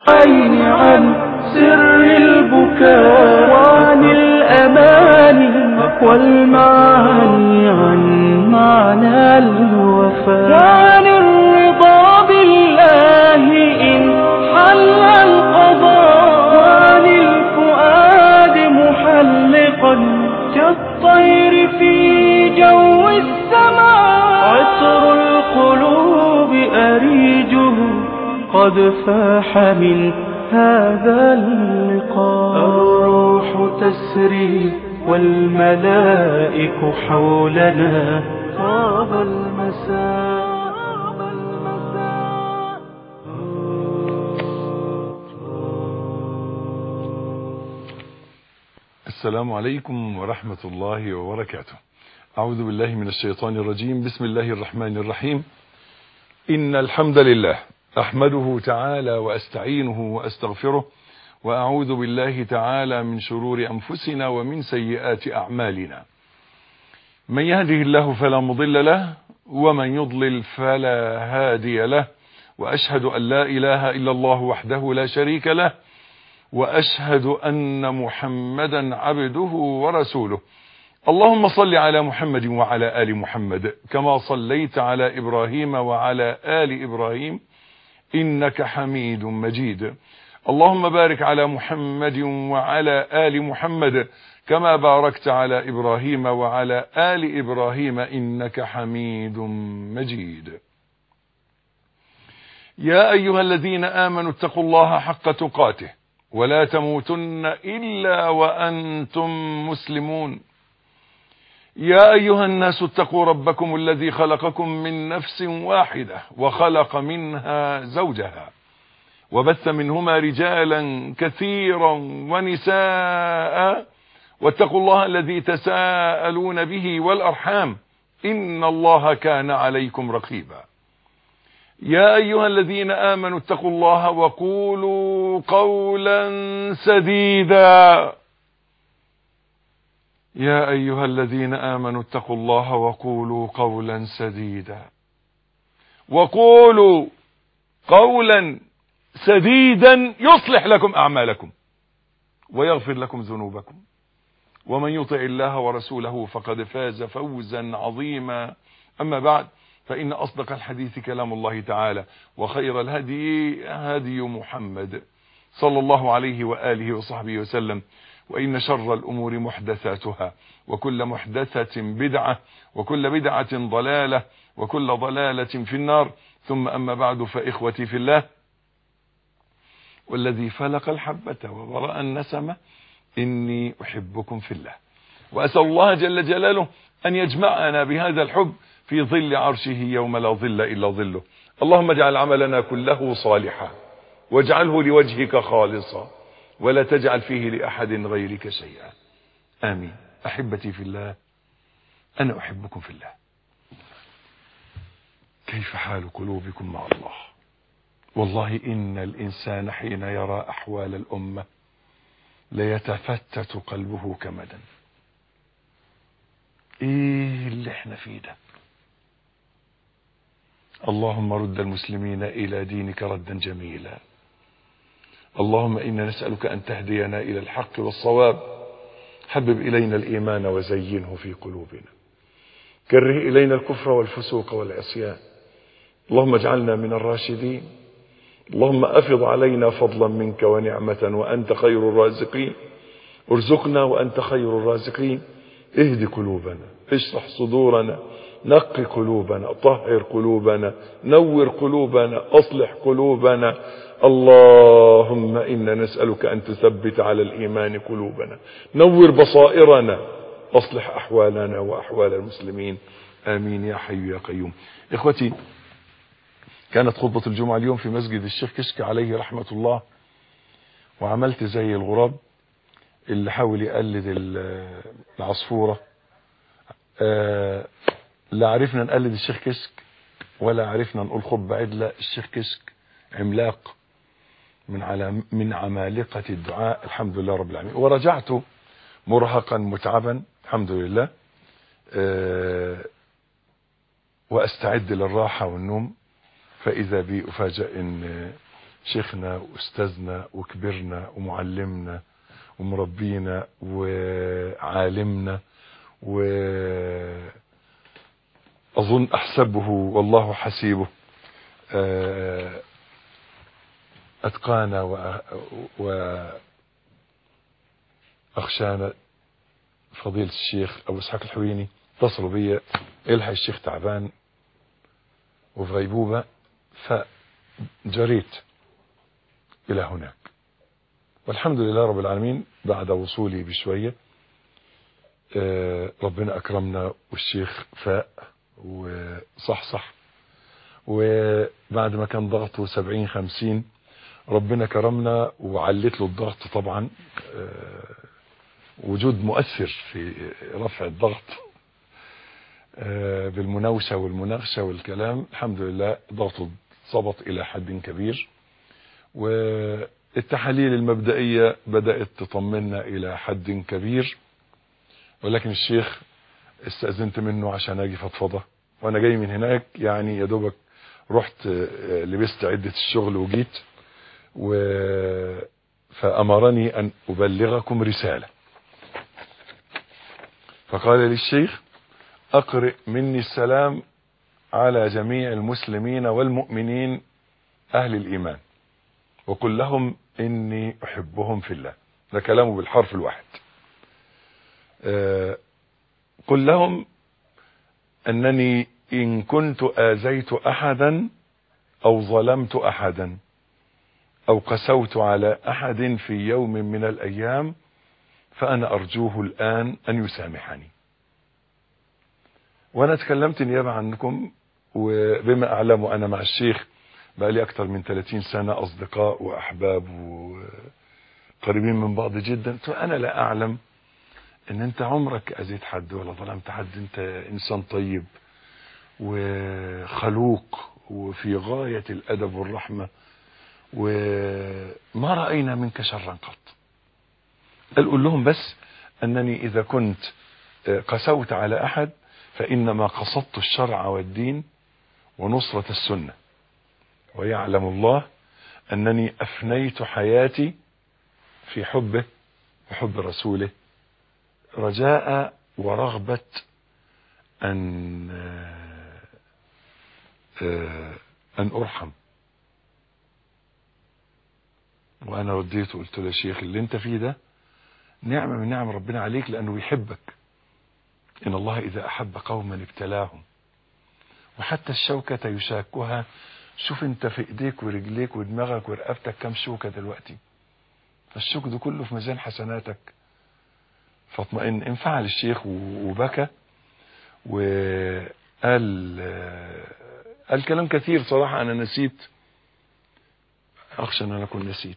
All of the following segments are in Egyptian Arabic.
عين عن سر البكاء وعن الأماني والمعاني عن معنى الوفاء وعن الرضا بالله إن حل القضاء وعن الفؤاد محلقا كالطير في جو السماء عطر القلوب أريجه قد فاح من هذا اللقاء الروح تسري والملائك حولنا طاب المساء السلام عليكم ورحمة الله وبركاته أعوذ بالله من الشيطان الرجيم بسم الله الرحمن الرحيم إن الحمد لله أحمده تعالى وأستعينه وأستغفره وأعوذ بالله تعالى من شرور أنفسنا ومن سيئات أعمالنا من يهده الله فلا مضل له ومن يضلل فلا هادي له وأشهد أن لا إله إلا الله وحده لا شريك له وأشهد أن محمدا عبده ورسوله اللهم صل على محمد وعلى آل محمد كما صليت على إبراهيم وعلى آل إبراهيم إنك حميد مجيد اللهم بارك على محمد وعلى آل محمد كما باركت على إبراهيم وعلى آل إبراهيم إنك حميد مجيد يا أيها الذين آمنوا اتقوا الله حق تقاته ولا تموتن إلا وأنتم مسلمون يا أيها الناس اتقوا ربكم الذي خلقكم من نفس واحدة وخلق منها زوجها وبث منهما رجالا كثيرا ونساء واتقوا الله الذي تساءلون به والأرحام إن الله كان عليكم رقيبا يا أيها الذين آمنوا اتقوا الله وقولوا قولا سديدا يا أيها الذين آمنوا اتقوا الله وقولوا قولا سديدا وقولوا قولا سديدا يصلح لكم أعمالكم ويغفر لكم ذنوبكم ومن يطع الله ورسوله فقد فاز فوزا عظيما أما بعد فإن أصدق الحديث كلام الله تعالى وخير الهدي هدي محمد صلى الله عليه وآله وصحبه وسلم وإن شر الأمور محدثاتها وكل محدثة بدعة وكل بدعة ضلالة وكل ضلالة في النار ثم أما بعد فإخوتي في الله والذي فلق الحبة وبرأ النسمة إني أحبكم في الله وأسأل الله جل جلاله أن يجمعنا بهذا الحب في ظل عرشه يوم لا ظل إلا ظله اللهم اجعل عملنا كله صالحا واجعله لوجهك خالصا ولا تجعل فيه لأحد غيرك شيئا آمين أحبتي في الله أنا أحبكم في الله كيف حال قلوبكم مع الله والله إن الإنسان حين يرى أحوال الأمة ليتفتت قلبه كمدا ايه اللي احنا فيه ده اللهم رد المسلمين الى دينك ردا جميلا اللهم انا نسألك ان تهدينا الى الحق والصواب حبب الينا الايمان وزينه في قلوبنا كره الينا الكفر والفسوق والعصيان اللهم اجعلنا من الراشدين اللهم افض علينا فضلا منك ونعمة وانت خير الرازقين ارزقنا وانت خير الرازقين اهد قلوبنا اشرح صدورنا نق قلوبنا طهر قلوبنا نور قلوبنا اصلح قلوبنا اللهم انا نسألك ان تثبت على الايمان قلوبنا نور بصائرنا اصلح احوالنا واحوال المسلمين امين يا حي يا قيوم اخوتي كانت خطبة الجمعة اليوم في مسجد الشيخ كشك عليه رحمة الله وعملت زي الغراب اللي حاول يقلد العصفورة آه لا عرفنا نقلد الشيخ كشك ولا عرفنا نقول خطبة عدلة الشيخ كشك عملاق من على من عمالقة الدعاء الحمد لله رب العالمين ورجعت مرهقا متعبا الحمد لله آه واستعد للراحة والنوم فإذا بي أفاجأ إن شيخنا واستاذنا وكبرنا ومعلمنا ومربينا وعالمنا وأظن أحسبه والله حسيبه آه، أتقانا وأخشانا فضيلة الشيخ أبو إسحاق الحويني اتصلوا بي الحق الشيخ تعبان وفي غيبوبة فجريت إلى هناك والحمد لله رب العالمين بعد وصولي بشوية آه، ربنا أكرمنا والشيخ فاق وصحصح وبعد ما كان ضغطه سبعين خمسين ربنا كرمنا وعلت له الضغط طبعا آه، وجود مؤثر في رفع الضغط آه، بالمناوشة والمناقشة والكلام الحمد لله ضغطه ضبط إلى حد كبير والتحاليل المبدئية بدأت تطمنا إلى حد كبير ولكن الشيخ استأذنت منه عشان أجي فضفضة وأنا جاي من هناك يعني يا دوبك رحت آه، لبست عدة الشغل وجيت و فأمرني أن أبلغكم رسالة فقال لي الشيخ أقرئ مني السلام على جميع المسلمين والمؤمنين أهل الإيمان وقل لهم إني أحبهم في الله ده كلامه بالحرف الواحد آه، قل لهم أنني إن كنت آذيت أحدا أو ظلمت أحدا أو قسوت على أحد في يوم من الأيام فأنا أرجوه الآن أن يسامحني وأنا تكلمت نيابة عنكم وبما أعلم أنا مع الشيخ بقى لي أكثر من 30 سنة أصدقاء وأحباب وقريبين من بعض جدا فأنا لا أعلم ان انت عمرك اذيت حد ولا ظلمت حد انت انسان طيب وخلوق وفي غاية الادب والرحمة وما رأينا منك شرا قط قال قول لهم بس انني اذا كنت قسوت على احد فانما قصدت الشرع والدين ونصرة السنة ويعلم الله انني افنيت حياتي في حبه وحب رسوله رجاء ورغبة أن أن أرحم وأنا رديت وقلت له يا شيخ اللي أنت فيه ده نعمة من نعم ربنا عليك لأنه يحبك إن الله إذا أحب قوما ابتلاهم وحتى الشوكة يشاكها شوف انت في ايديك ورجليك ودماغك ورقبتك كم شوكة دلوقتي فالشوك ده كله في ميزان حسناتك فاطمئن انفعل الشيخ وبكى وقال قال كلام كثير صراحة أنا نسيت أخشى أن أنا أكون نسيت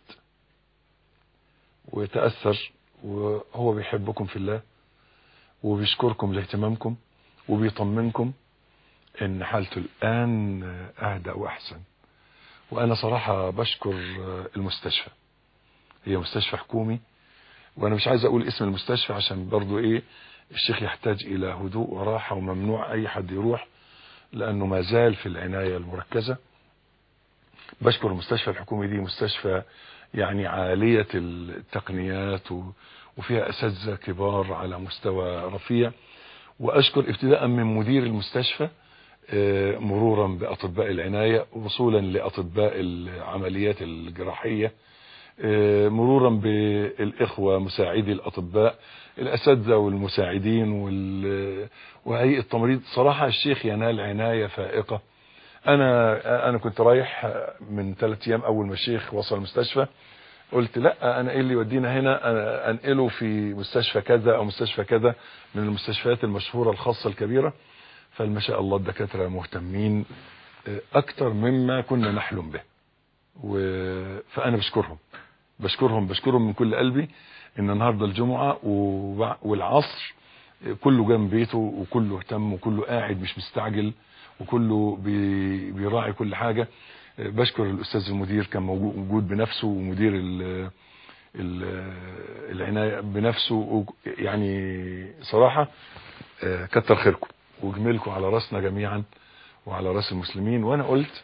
وتأثر وهو بيحبكم في الله وبيشكركم لاهتمامكم وبيطمنكم ان حالته الآن أهدى وأحسن وأنا صراحة بشكر المستشفى هي مستشفى حكومي وانا مش عايز اقول اسم المستشفى عشان برضو ايه الشيخ يحتاج الى هدوء وراحة وممنوع اي حد يروح لانه ما زال في العناية المركزة بشكر المستشفى الحكومي دي مستشفى يعني عالية التقنيات وفيها اساتذه كبار على مستوى رفيع واشكر ابتداء من مدير المستشفى مرورا باطباء العناية وصولا لاطباء العمليات الجراحية مرورا بالاخوة مساعدي الاطباء الاساتذه والمساعدين وهيئه التمريض صراحة الشيخ ينال عناية فائقة انا انا كنت رايح من ثلاث ايام اول ما الشيخ وصل المستشفى قلت لا انا ايه اللي يودينا هنا أنا انقله في مستشفى كذا او مستشفى كذا من المستشفيات المشهورة الخاصة الكبيرة فما شاء الله الدكاترة مهتمين اكتر مما كنا نحلم به و... فانا بشكرهم بشكرهم بشكرهم من كل قلبي ان النهاردة الجمعة و... والعصر كله جنب بيته وكله اهتم وكله قاعد مش مستعجل وكله بي... بيراعي كل حاجة بشكر الاستاذ المدير كان موجود بنفسه ومدير ال... ال... العناية بنفسه يعني صراحة كتر خيركم وجميلكم على راسنا جميعا وعلى راس المسلمين وانا قلت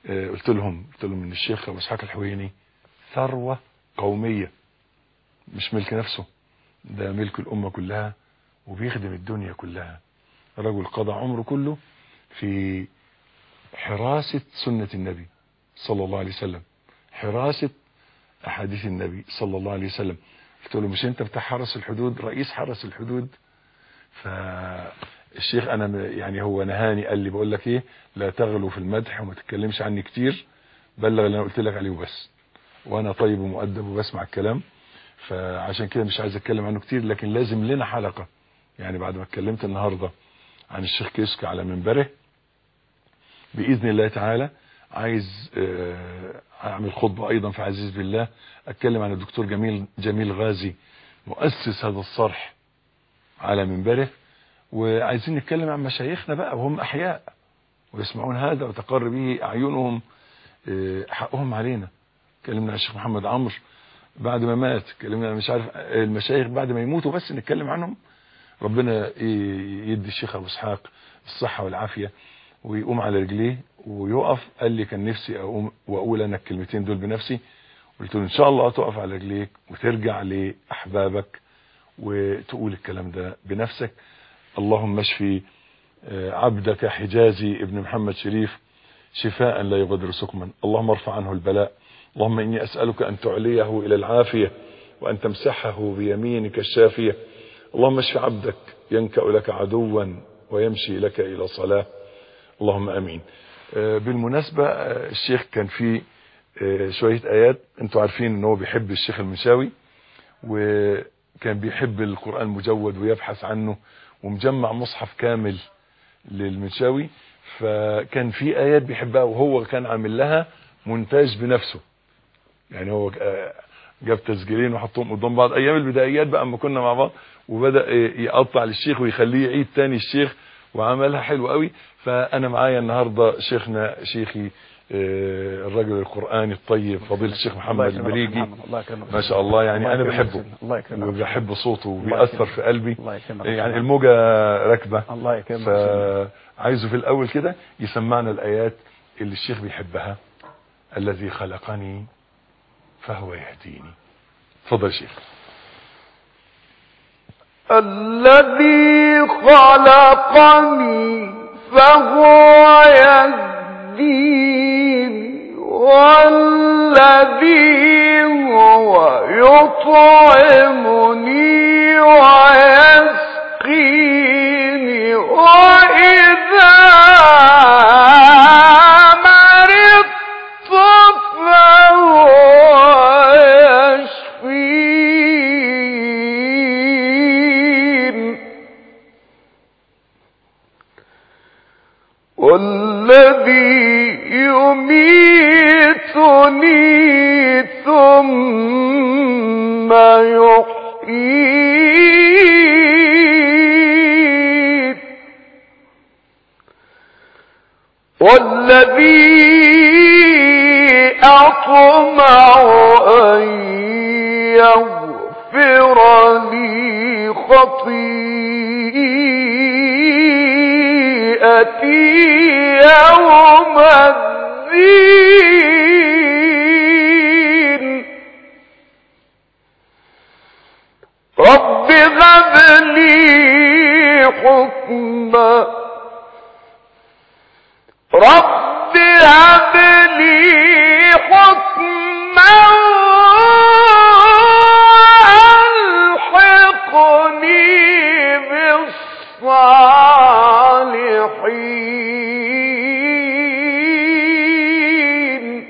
آه، قلت لهم قلت لهم ان الشيخ ابو اسحاق الحويني ثروه قوميه مش ملك نفسه ده ملك الامه كلها وبيخدم الدنيا كلها رجل قضى عمره كله في حراسه سنه النبي صلى الله عليه وسلم حراسه احاديث النبي صلى الله عليه وسلم قلت له مش انت بتاع حرس الحدود رئيس حرس الحدود فالشيخ انا م- يعني هو نهاني قال لي بقول لك ايه لا تغلو في المدح وما تتكلمش عني كتير بلغ اللي انا قلت لك عليه وبس وانا طيب ومؤدب وبسمع الكلام فعشان كده مش عايز اتكلم عنه كتير لكن لازم لنا حلقة يعني بعد ما اتكلمت النهاردة عن الشيخ كيسك على منبره بإذن الله تعالى عايز آه، اعمل خطبة ايضا في عزيز بالله اتكلم عن الدكتور جميل جميل غازي مؤسس هذا الصرح على منبره وعايزين نتكلم عن مشايخنا بقى وهم احياء ويسمعون هذا وتقر به اعينهم آه، حقهم علينا اتكلمنا عن الشيخ محمد عمرو بعد ما مات اتكلمنا عن مش عارف المشايخ بعد ما يموتوا بس نتكلم عنهم ربنا ي- يدي الشيخ ابو اسحاق الصحه والعافيه ويقوم على رجليه ويقف قال لي كان نفسي اقوم واقول انا الكلمتين دول بنفسي قلت له ان شاء الله تقف على رجليك وترجع لاحبابك وتقول الكلام ده بنفسك اللهم اشفي آه، عبدك حجازي ابن محمد شريف شفاء لا يغادر سقما اللهم ارفع عنه البلاء اللهم اني اسالك ان تعليه الى العافيه وان تمسحه بيمينك الشافيه اللهم اشف عبدك ينكأ لك عدوا ويمشي لك الى صلاه اللهم امين آه، بالمناسبه آه، الشيخ كان في آه، شويه ايات انتوا عارفين ان هو بيحب الشيخ المنشاوي وكان بيحب القران المجود ويبحث عنه ومجمع مصحف كامل للمنشاوي فكان في ايات بيحبها وهو كان عامل لها مونتاج بنفسه يعني هو آه، جاب تسجيلين وحطهم قدام بعض ايام البدايات بقى اما كنا مع بعض وبدا آه، يقطع للشيخ ويخليه يعيد تاني الشيخ وعملها حلو قوي فانا معايا النهارده شيخنا شيخي آه، الرجل القراني الطيب فضيله الشيخ محمد الله يكرمك يا البريجي محمد. الله يكرمك ما شاء الله يعني الله انا يكرمك بحبه سيدنا. الله يكرمك وبحب صوته الله وبيأثر يكرمك. في قلبي الله يكرمك يعني الموجة راكبة الله يكرمك سيدنا. فعايزه في الأول كده يسمعنا الآيات اللي الشيخ بيحبها الذي خلقني فهو يهديني تفضل يا شيخ الذي خلقني فهو يهديني والذي هو يطعمني ويسقيني وإذا مرضت فهو يشفين والذي يميتني ثم يحيين والذي أطمع أن يغفر لي خطيئتي يوم الدين رب هب لي حكما رب هب لي حكما ألحقني بالصالحين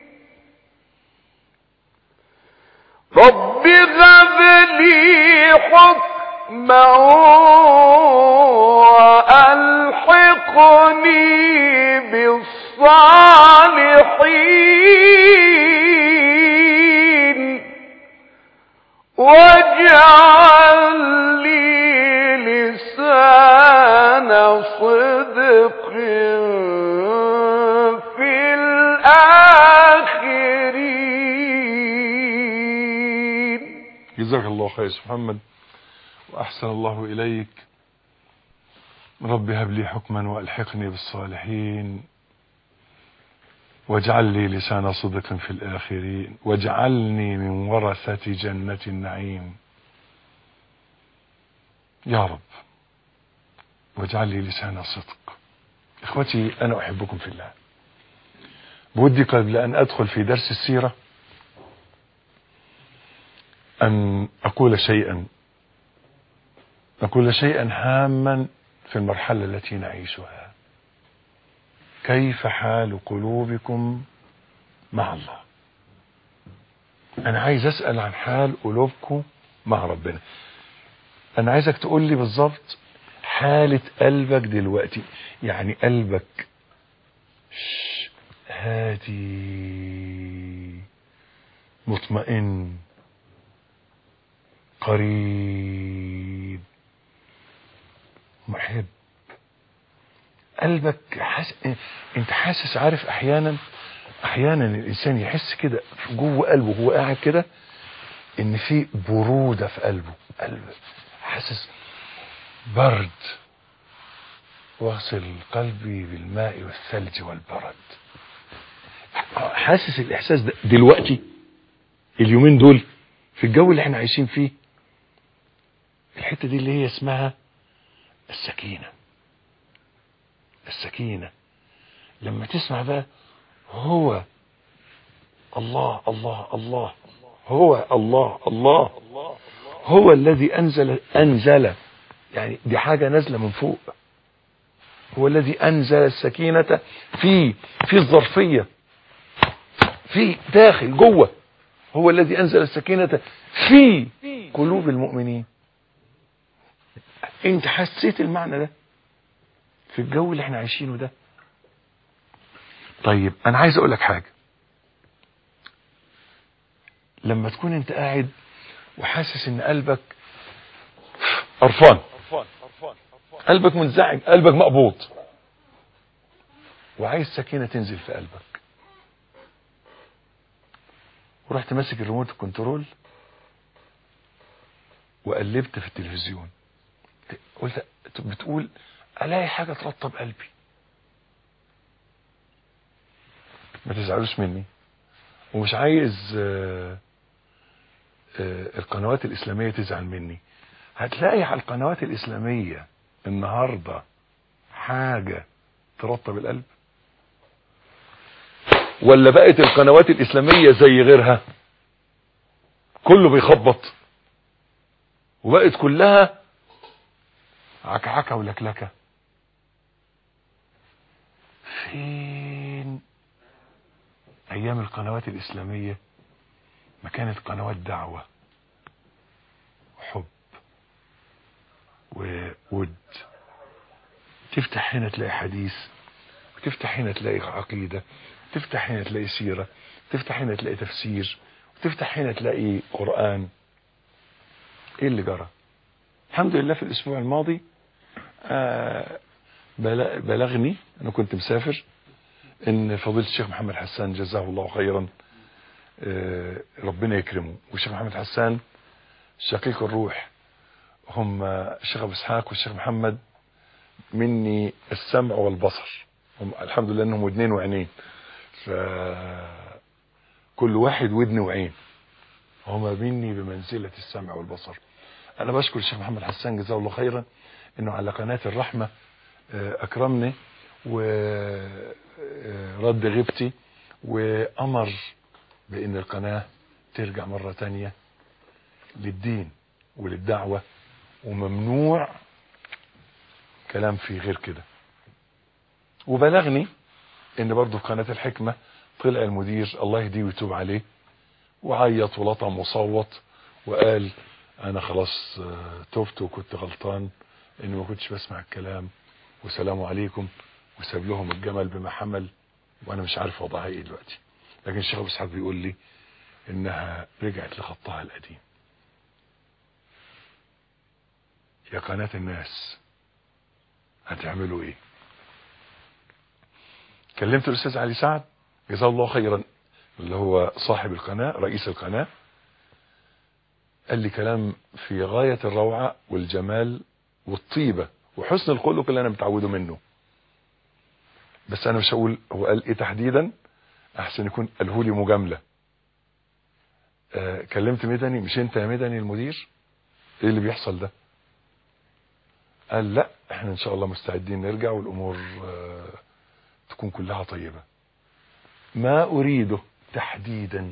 رب هب لي حكما وألحقني بالصالحين واجعل لي لسان صدق في الآخرين جزاك الله خير يا شيخ محمد وأحسن الله إليك رب هب لي حكما وألحقني بالصالحين واجعل لي لسان صدق في الآخرين واجعلني من ورثة جنة النعيم يا رب واجعل لي لسان صدق اخوتي انا احبكم في الله بودي قبل ان ادخل في درس السيرة ان اقول شيئا اقول شيئا هاما في المرحلة التي نعيشها كيف حال قلوبكم مع الله انا عايز اسأل عن حال قلوبكم مع ربنا انا عايزك تقول لي بالظبط حالة قلبك دلوقتي يعني قلبك ش- هادي مطمئن قريب محب قلبك حاس... انت حاسس عارف احيانا احيانا الانسان يحس كده جوه قلبه وهو قاعد كده ان في برودة في قلبه قلب حاسس برد واغسل قلبي بالماء والثلج والبرد حاسس الاحساس ده دلوقتي اليومين دول في الجو اللي احنا عايشين فيه الحتة دي اللي هي اسمها السكينة السكينة لما تسمع بقى هو الله الله الله هو الله الله هو الذي أنزل أنزل يعني دي حاجة نازلة من فوق هو الذي أنزل السكينة في في الظرفية في داخل جوه هو الذي أنزل السكينة في قلوب المؤمنين انت حسيت المعنى ده في الجو اللي احنا عايشينه ده طيب انا عايز اقول لك حاجة لما تكون انت قاعد وحاسس ان قلبك قرفان قلبك منزعج قلبك مقبوض وعايز سكينة تنزل في قلبك ورحت ماسك الريموت الكنترول وقلبت في التلفزيون قلت بتقول الاقي حاجة ترطب قلبي ما تزعلوش مني ومش عايز آه، آه، القنوات الإسلامية تزعل مني هتلاقي على القنوات الإسلامية النهاردة حاجة ترطب القلب ولا بقت القنوات الإسلامية زي غيرها كله بيخبط وبقت كلها عكعكة ولكلكة فين ايام القنوات الاسلامية ما كانت قنوات دعوة وحب وود تفتح هنا تلاقي حديث وتفتح هنا تلاقي عقيدة تفتح هنا تلاقي سيرة تفتح هنا تلاقي تفسير وتفتح هنا تلاقي قرآن ايه اللي جرى الحمد لله في الاسبوع الماضي آه بل- بلغني انا كنت مسافر ان فضيلة الشيخ محمد حسان جزاه الله خيرا آه، ربنا يكرمه والشيخ محمد حسان شقيق الروح هم الشيخ ابو اسحاق والشيخ محمد مني السمع والبصر هم الحمد لله انهم ودنين وعينين ف كل واحد ودن وعين هما مني بمنزلة السمع والبصر انا بشكر الشيخ محمد حسان جزاه الله خيرا انه على قناة الرحمة آه، اكرمني ورد غيبتي وامر بان القناة ترجع مرة تانية للدين وللدعوة وممنوع كلام فيه غير كده وبلغني ان برضو في قناة الحكمة طلع المدير الله يهديه ويتوب عليه وعيط ولطم وصوت وقال انا خلاص آه، تبت وكنت غلطان اني ما كنتش بسمع الكلام وسلام عليكم وساب لهم الجمل بما حمل وانا مش عارف وضعها ايه دلوقتي لكن الشيخ ابو اسحاق بيقول لي انها رجعت لخطها القديم يا قناة الناس هتعملوا ايه كلمت الاستاذ علي سعد جزاه الله خيرا اللي هو صاحب القناة رئيس القناة قال لي كلام في غاية الروعة والجمال والطيبة وحسن الخلق اللي انا متعوده منه بس انا مش هقول هو قال ايه تحديدا احسن يكون قاله لي مجامله آه كلمت مدني مش انت يا مدني المدير ايه اللي بيحصل ده قال لا احنا ان شاء الله مستعدين نرجع والامور آه تكون كلها طيبه ما اريده تحديدا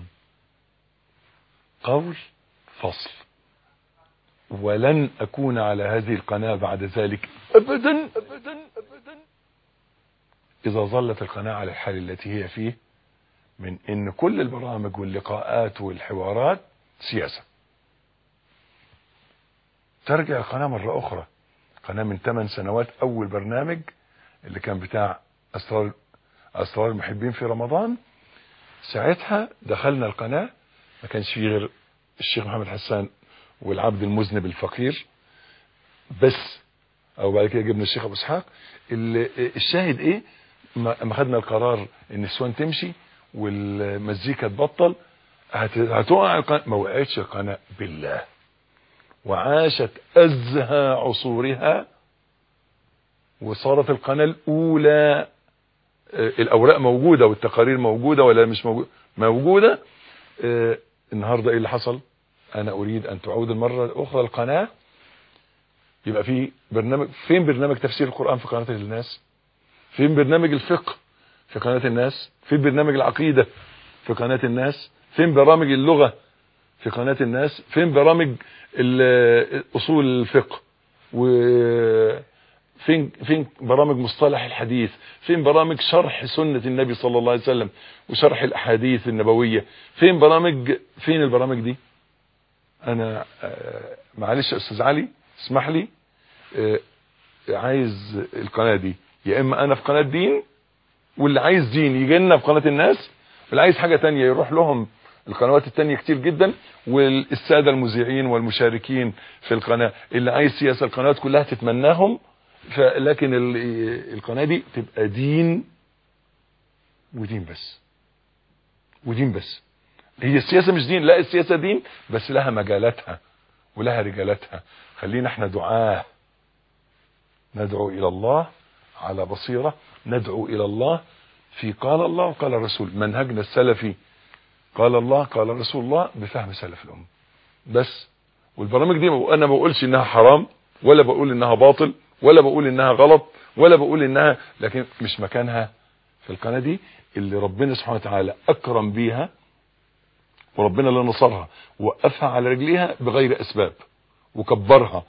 قول فصل ولن اكون على هذه القناه بعد ذلك ابدا ابدا ابدا اذا ظلت القناه على الحال التي هي فيه من ان كل البرامج واللقاءات والحوارات سياسه ترجع القناه مره اخرى قناه من 8 سنوات اول برنامج اللي كان بتاع اسرار اسرار المحبين في رمضان ساعتها دخلنا القناه ما كانش فيه غير الشيخ محمد حسان والعبد المذنب الفقير بس او بعد كده جبنا الشيخ ابو اسحاق الشاهد ايه ما خدنا القرار النسوان تمشي والمزيكا تبطل هتقع القناه ما وقعتش القناه بالله وعاشت ازهى عصورها وصارت القناه الاولى الاوراق موجوده والتقارير موجوده ولا مش موجوده موجوده النهارده ايه اللي حصل انا اريد ان تعود المره الاخرى القناه يبقى في برنامج فين برنامج تفسير القران في قناه الناس فين برنامج الفقه في قناه الناس فين برنامج العقيده في قناه الناس فين برامج اللغه في قناه الناس فين برامج اصول الفقه و فين فين برامج مصطلح الحديث فين برامج شرح سنة النبي صلى الله عليه وسلم وشرح الاحاديث النبوية فين برامج فين البرامج دي انا معلش يا استاذ علي اسمح لي عايز القناة دي يا اما انا في قناة دين واللي عايز دين يجي لنا في قناة الناس واللي عايز حاجة تانية يروح لهم القنوات التانية كتير جدا والسادة المذيعين والمشاركين في القناة اللي عايز سياسة القنوات كلها تتمناهم لكن القناة دي تبقى دين ودين بس ودين بس هي السياسة مش دين لا السياسة دين بس لها مجالاتها ولها رجالاتها خلينا احنا دعاه ندعو الى الله على بصيرة ندعو الى الله في قال الله وقال الرسول منهجنا السلفي قال الله قال رسول الله بفهم سلف الأمة بس والبرامج دي انا ما بقولش انها حرام ولا بقول انها باطل ولا بقول انها غلط ولا بقول انها لكن مش مكانها في القناة دي اللي ربنا سبحانه وتعالى اكرم بيها وربنا اللي نصرها ووقفها على رجليها بغير اسباب وكبرها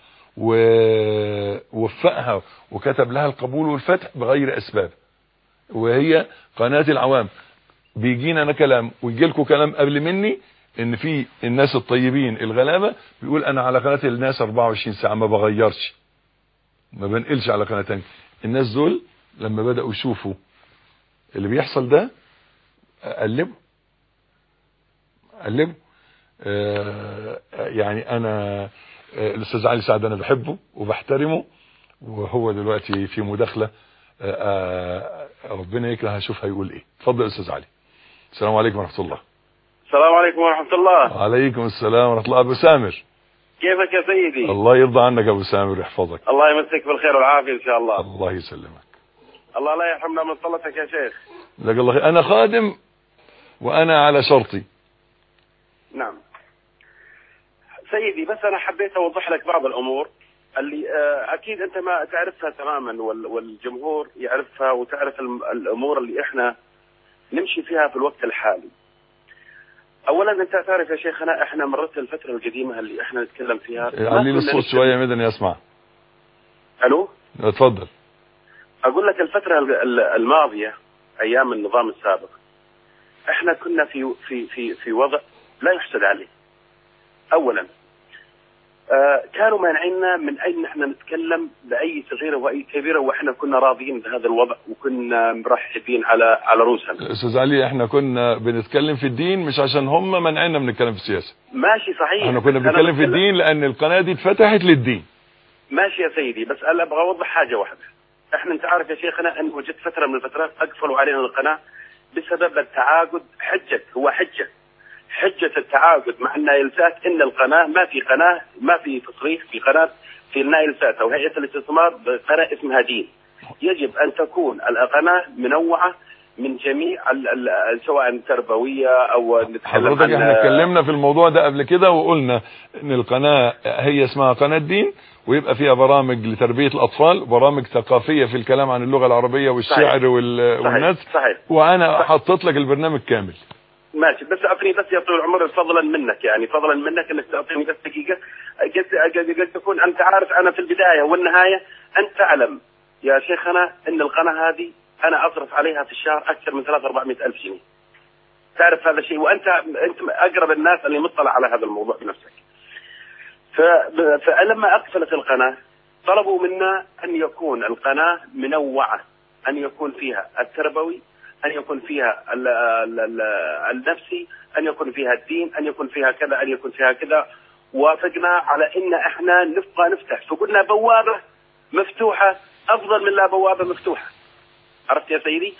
ووفقها وكتب لها القبول والفتح بغير اسباب وهي قناة العوام بيجينا انا كلام ويجي لكم كلام قبل مني ان في الناس الطيبين الغلابه بيقول انا على قناه الناس 24 ساعه ما بغيرش ما بنقلش على قناه ثانيه الناس دول لما بداوا يشوفوا اللي بيحصل ده قلبوا قلبوا آه يعني انا آه الاستاذ علي سعد انا بحبه وبحترمه وهو دلوقتي في مداخله آه ربنا يكره هشوف هيقول ايه اتفضل يا استاذ علي السلام عليكم ورحمه الله السلام عليكم ورحمة الله وعليكم السلام ورحمه الله ابو سامر كيفك يا سيدي الله يرضى عنك ابو سامر يحفظك الله يمسك بالخير والعافية إن شاء الله الله يسلمك الله لا يحرمنا من صلتك يا شيخ لك الله خير. انا خادم وانا على شرطي نعم سيدي بس أنا حبيت أوضح لك بعض الأمور اللي آه، أكيد أنت ما تعرفها تماما وال- والجمهور يعرفها وتعرف الم- الأمور اللي إحنا نمشي فيها في الوقت الحالي أولا أنت تعرف يا شيخنا إحنا مرت الفترة القديمة اللي إحنا نتكلم فيها ما علي لي كنا الصوت نتكلم- شويه مدني اسمع ألو اتفضل اقول لك الفتره ال- ال- الماضيه ايام النظام السابق احنا كنا في في في في وضع لا يحسد عليه. اولا آه كانوا مانعيننا من ان احنا نتكلم باي صغيره واي كبيره واحنا كنا راضيين بهذا الوضع وكنا مرحبين على على رؤوسنا. استاذ علي احنا كنا بنتكلم في الدين مش عشان هم منعنا من الكلام في السياسه ماشي صحيح احنا كنا بس أنا بنتكلم في بتكلم- الدين لان القناه دي اتفتحت للدين ماشي يا سيدي بس انا ابغى اوضح حاجه واحده. احنا انت عارف يا شيخنا ان وجدت فتره من الفترات اقفلوا علينا القناه بسبب التعاقد حجه هو حجه حجه التعاقد مع النايلسات ان القناه ما في قناه ما في تصريح في قناه في النايلسات او هيئه الاستثمار بقناه اسمها دين. يجب ان تكون القناه منوعه من جميع ال ال سواء تربويه او نتكلم حضرتك عن احنا اتكلمنا في الموضوع ده قبل كده وقلنا ان القناة هي اسمها قناة دين ويبقى فيها برامج لتربية الاطفال برامج ثقافية في الكلام عن اللغة العربية والشعر صحيح. وال... صحيح والناس صحيح وانا صح. حطيت لك البرنامج كامل ماشي بس اعطيني بس يا طويل العمر فضلا منك يعني فضلا منك انك تعطيني بس دقيقه قد قد قد تكون انت عارف انا في البدايه والنهايه انت تعلم يا شيخنا ان القناه هذه انا اصرف عليها في الشهر اكثر من 3 400 الف جنيه تعرف هذا الشيء وانت انت اقرب الناس اللي مطلع على هذا الموضوع بنفسك ف- فلما اقفلت القناه طلبوا منا ان يكون القناه منوعه ان يكون فيها التربوي ان يكون فيها ال ال ال النفسي ان يكون فيها الدين ان يكون فيها كذا ان يكون فيها كذا وافقنا على ان احنا نبقى نفتح فقلنا بوابه مفتوحه افضل من لا بوابه مفتوحه عرفت يا سيدي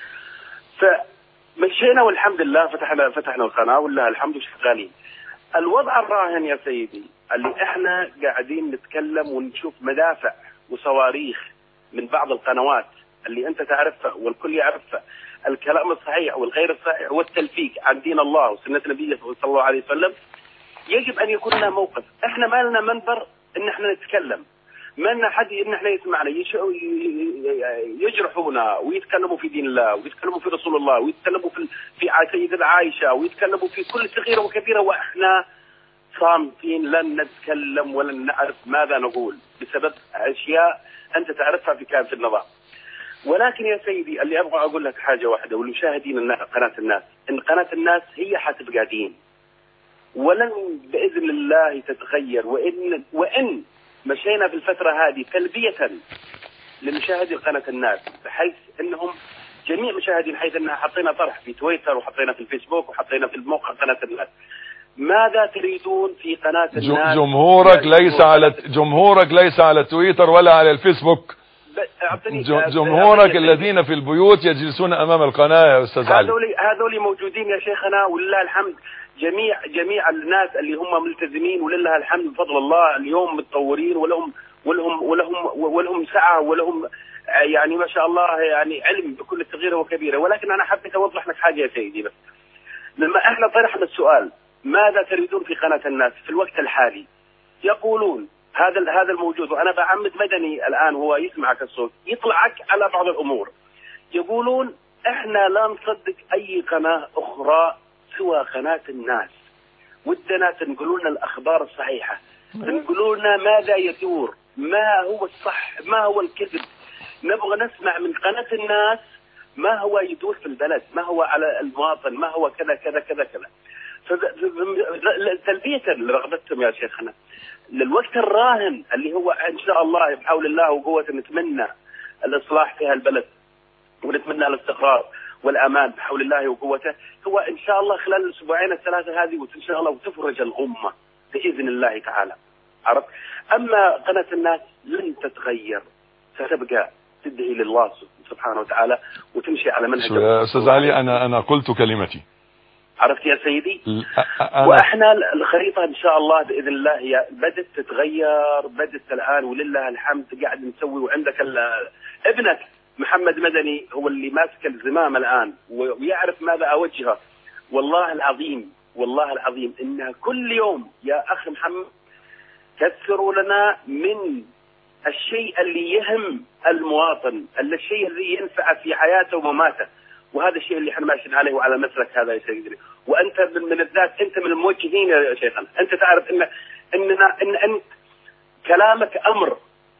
فمشينا والحمد لله فتحنا فتحنا القناه ولله الحمد وشغالين الوضع الراهن يا سيدي اللي احنا قاعدين نتكلم ونشوف مدافع وصواريخ من بعض القنوات اللي انت تعرفها والكل يعرفها الكلام الصحيح والغير الصحيح والتلفيق عن دين الله وسنه نبيه صلى الله عليه وسلم يجب ان يكون لنا موقف احنا ما لنا منبر ان احنا نتكلم ما لنا حد ان احنا يسمعنا يش- يجرحونا ويتكلموا في دين الله ويتكلموا في رسول الله ويتكلموا في في ع- سيدنا عائشه ويتكلموا في كل صغيره وكبيره واحنا صامتين لن نتكلم ولن نعرف ماذا نقول بسبب اشياء انت تعرفها في كان في النظام ولكن يا سيدي اللي ابغى اقول لك حاجه واحده والمشاهدين الناس قناه الناس ان قناه الناس هي حتبقى دين ولن باذن الله تتغير وان وان مشينا في الفتره هذه تلبيه لمشاهدي قناه الناس بحيث انهم جميع مشاهدين حيث انها حطينا طرح في تويتر وحطينا في الفيسبوك وحطينا في الموقع قناه الناس ماذا تريدون في قناه ج- الناس جمهورك يا ليس جمهور على قناة- جمهورك ليس على تويتر ولا على الفيسبوك ب- أعطني- ج- جمهورك أعطني- الذين في البيوت يجلسون امام القناة يا استاذ علي هذول هذول موجودين يا شيخنا ولله الحمد جميع جميع الناس اللي هم ملتزمين ولله الحمد بفضل الله اليوم متطورين ولهم ولهم ولهم ولهم سعه ولهم يعني ما شاء الله يعني علم بكل صغيره وكبيره ولكن انا حبيت اوضح لك حاجه يا سيدي بس لما احنا طرحنا السؤال ماذا تريدون في قناه الناس في الوقت الحالي يقولون هذا هذا الموجود وانا بعمد مدني الان هو يسمعك الصوت يطلعك على بعض الامور يقولون احنا لا نصدق اي قناه اخرى سوى قناه الناس ودنا تنقلوا لنا الاخبار الصحيحه تنقلوا لنا ماذا يدور ما هو الصح ما هو الكذب نبغى نسمع من قناه الناس ما هو يدور في البلد ما هو على المواطن ما هو كذا كذا كذا كذا فب- ب- تلبيه لرغبتهم يا شيخنا للوقت الراهن اللي هو ان شاء الله بحول الله وقوه نتمنى الاصلاح في هالبلد ونتمنى الاستقرار والامان بحول الله وقوته هو ان شاء الله خلال الاسبوعين الثلاثه هذه وان شاء الله وتفرج الغمه باذن الله تعالى عرفت اما قناه الناس لن تتغير ستبقى تدعي لله سبحانه وتعالى وتمشي على منهج شو يا استاذ علي انا انا قلت كلمتي عرفت يا سيدي ل- أ- أنا واحنا الخريطه ان شاء الله باذن الله هي بدات تتغير بدات الان ولله الحمد قاعد نسوي وعندك ال- ابنك محمد مدني هو اللي ماسك الزمام الان و- ويعرف ماذا اوجهه والله العظيم والله العظيم انها كل يوم يا اخي محمد كثروا لنا من الشيء اللي يهم المواطن الشيء اللي ينفع في حياته ومماته وهذا الشيء اللي احنا ماشيين عليه وعلى مسلك هذا يا سيدي وانت من, من الذات انت من الموجهين يا شيخنا انت تعرف ان اننا ان انت كلامك امر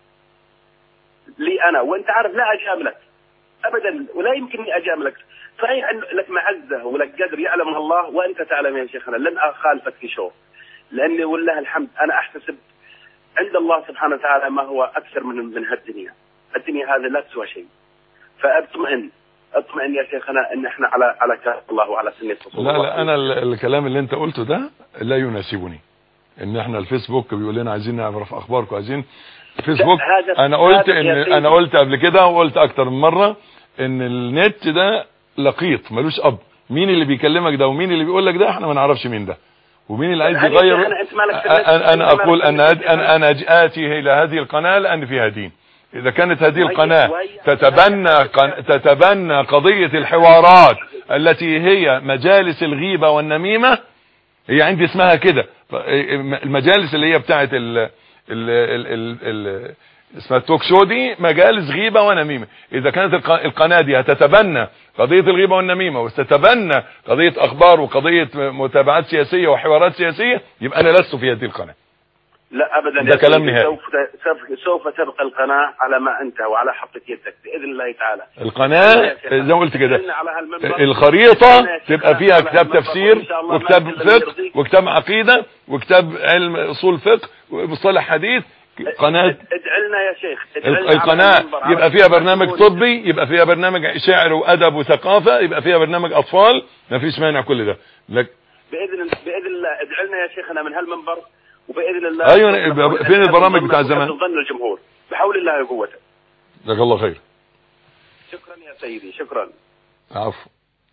لي انا وانت عارف لا اجاملك ابدا ولا يمكنني اجاملك صحيح ان لك معزه ولك قدر يعلمها الله وانت تعلم يا شيخنا لن اخالفك في شوط لاني والله الحمد انا احتسب عند الله سبحانه وتعالى ما هو اكثر من من هالدنيا الدنيا هذه لا تسوى شيء فاطمئن اطمئن يا شيخنا ان احنا على على كلام الله وعلى سنه رسول لا الله لا انا ال- الكلام اللي انت قلته ده لا يناسبني ان احنا الفيسبوك بيقول لنا عايزين نعرف اخباركم عايزين فيسبوك هذا- انا قلت هذا ان يا سيدي. انا قلت قبل كده وقلت اكتر من مره ان النت ده لقيط ملوش اب مين اللي بيكلمك ده ومين اللي بيقول لك ده احنا ما نعرفش مين ده ومين اللي عايز هل يغير أنت- أنت مالك في النت؟ انا انا أنت مالك اقول في ان النت؟ انا انا اتي الى هذه القناه لان فيها دين اذا كانت هذه وهي- القناة وهي- تتبنى قن- تتبنى قضية الحوارات التي هي مجالس الغيبة والنميمة هي عندي اسمها كده ف- المجالس اللي هي بتاعت ال ال ال ال ال اسمها التوك شو دي مجالس غيبة ونميمة اذا كانت الق- القناة دي هتتبنى قضية الغيبة والنميمة وتتبنى قضية اخبار وقضية متابعات سياسية وحوارات سياسية يبقى انا لست في هذه القناة لا ابدا ده يا كلام سيدي. نهائي. سوف سوف سوف تبقى القناه على ما انت وعلى حقة يدك باذن الله تعالى القناة زي ما قلت كده إحنا على هالمنبر. الخريطة إحنا يا شيخ تبقى فيها على كتاب هالمنبر تفسير وإن شاء الله ما وكتاب نتكلم فقه يرضيك. وكتاب عقيدة وكتاب علم اصول فقه ومصطلح حديث قناة ادعي لنا يا شيخ ادعي لنا على القناة هالمنبر. على يبقى فيها برنامج التلفزيون. طبي يبقى فيها برنامج شعر وادب وثقافة يبقى فيها برنامج اطفال ما فيش مانع كل ده لك باذن باذن الله ادعي لنا يا شيخنا من هالمنبر وباذن الله أيوة، يبقى فين البرامج بتاع زمان؟ ظن الجمهور بحول الله وقوته جزاك الله خير شكرا يا سيدي شكرا عفو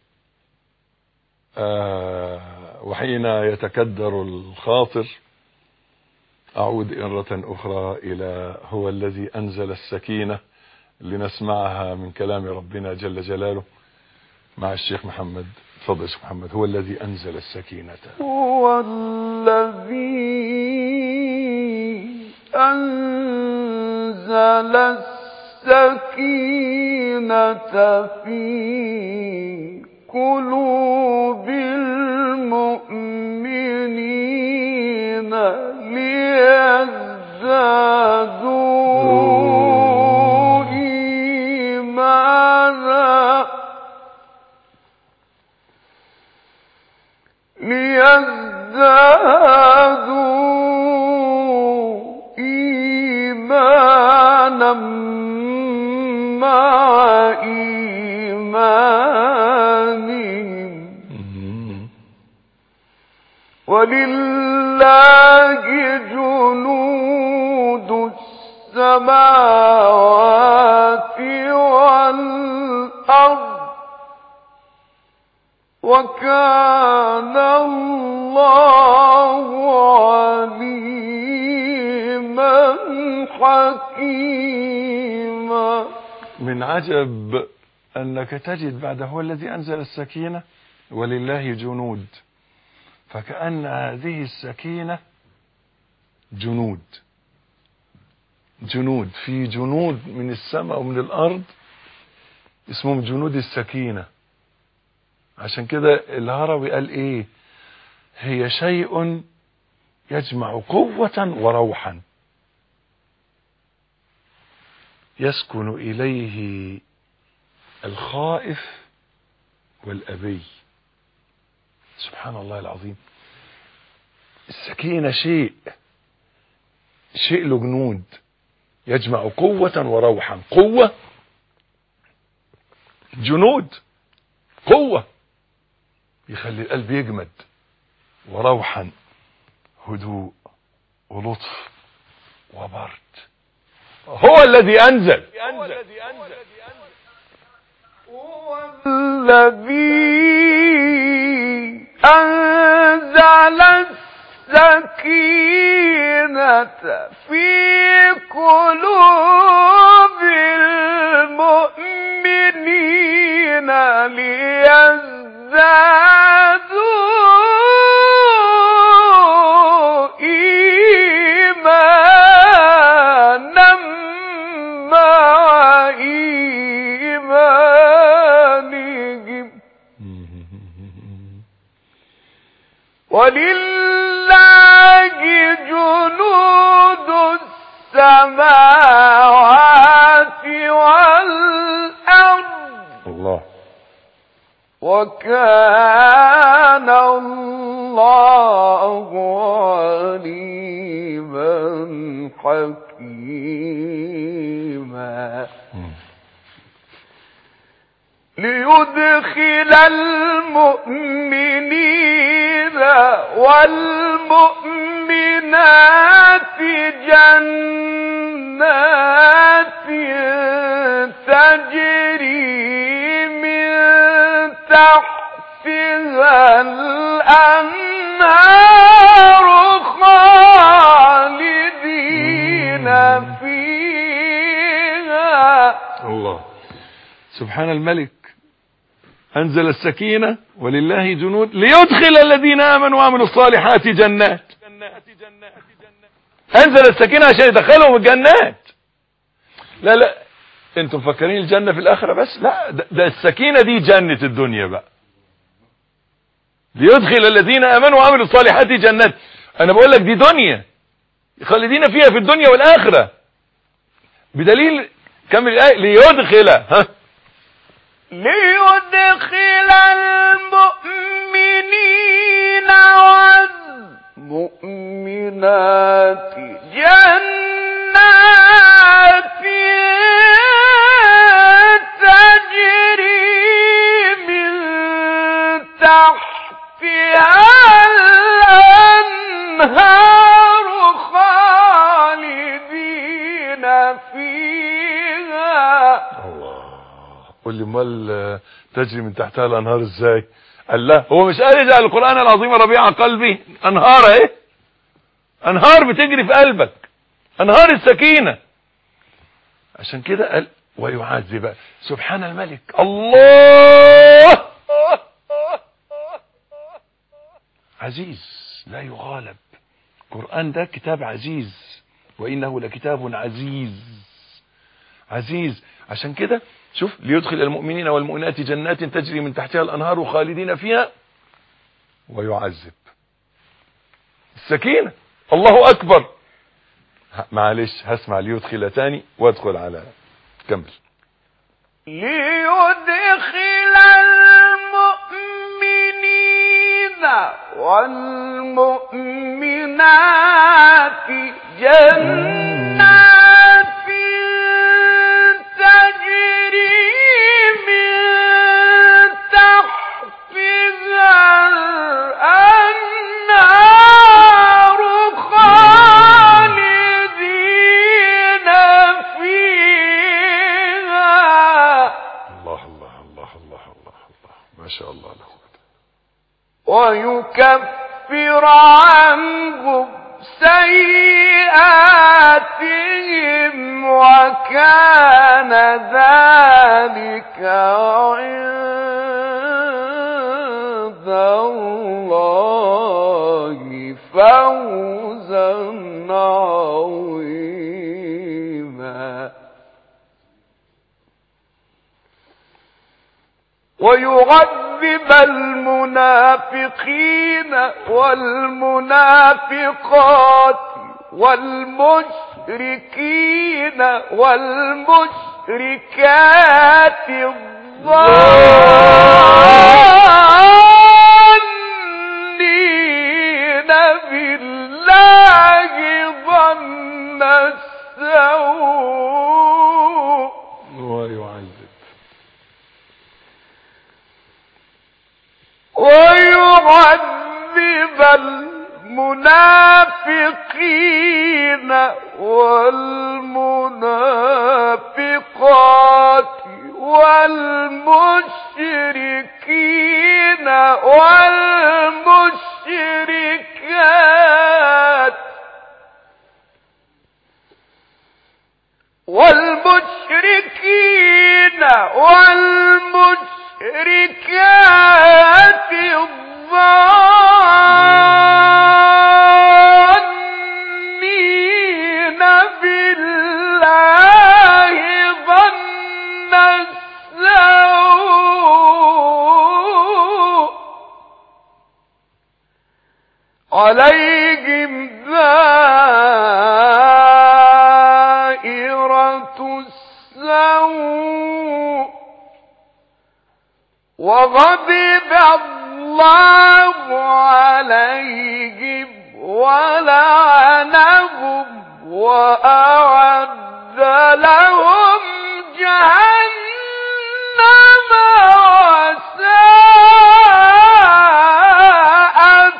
آه وحين يتكدر الخاطر أعود مرة أخرى إلى هو الذي أنزل السكينة لنسمعها من كلام ربنا جل جلاله مع الشيخ محمد تفضل يا شيخ محمد هو الذي أنزل السكينة هو الذي أنزل السكينة في قلوب المؤمنين ليزدادوا إيمانا ليزدادوا إيمانا مع إيمانهم ولله جنود السماوات والأرض وكان الله عليما حكيما من عجب أنك تجد بعد هو الذي أنزل السكينة ولله جنود فكأن هذه السكينة جنود جنود في جنود من السماء ومن الأرض اسمهم جنود السكينة عشان كده الهروي قال ايه هي شيء يجمع قوة وروحا يسكن إليه الخائف والأبي سبحان الله العظيم السكينة شيء شيء له جنود يجمع قوة وروحا قوة جنود قوة يخلي القلب يجمد وروحا هدوء ولطف وبرد هو الذي أنزل هو الذي أنزل السكينة في قلوب المؤمنين ليزدادوا إيمانا مع إيمانهم ولله جنود السماوات والأرض الله وكان الله عليما حكيما ليدخل المؤمنين والمؤمنات جنات تجري من تحتها الأنهار خالدين فيها سبحان الملك أنزل السكينة ولله جنود ليدخل الذين آمنوا وعملوا الصالحات جنات أنزل السكينة عشان يدخلهم الجنات لا لا انتم مفكرين الجنة في الآخرة بس لا ده, ده السكينة دي جنة الدنيا بقى ليدخل الذين آمنوا وعملوا الصالحات جنات أنا بقول لك دي دنيا خالدين فيها في الدنيا والآخرة بدليل كمل الآية ليدخل ها ليدخل المؤمنين والمؤمنات جنات تجري من تحتها الأنهار خالدين فيها الله قول لي امال تجري من تحتها الانهار ازاي قال لا هو مش قال اجعل القران العظيم ربيع قلبي انهار اهي انهار بتجري في قلبك انهار السكينه عشان كده قال ويعذب سبحان الملك الله عزيز لا يغالب القرآن ده كتاب عزيز وإنه لكتاب عزيز عزيز عشان كده شوف ليدخل المؤمنين والمؤمنات جنات تجري من تحتها الأنهار خالدين فيها ويعذب السكينة الله أكبر ه- معلش هسمع ليدخل تاني وادخل على كمل ليدخل المؤمنين والمؤمنات جنات تجري من تحتها الأنهار خالدين فيها الله الله الله الله الله الله ما شاء الله لا قوة ويكفر عنهم سيئاتهم وكان ذلك عند الله فوزا عظيما ويعذب المنافقين والمنافقات والمشركين والمشركات الظانين بالله ظن السوء ويعذب ويعذب المنافقين والمنافقات والمشركين والمشركات والمشركين والمشركات الظانين بالله ظن السوء عليهم دائرة السوء وغضب الله عليهم ولعنهم وأعد لهم جهنم وساءت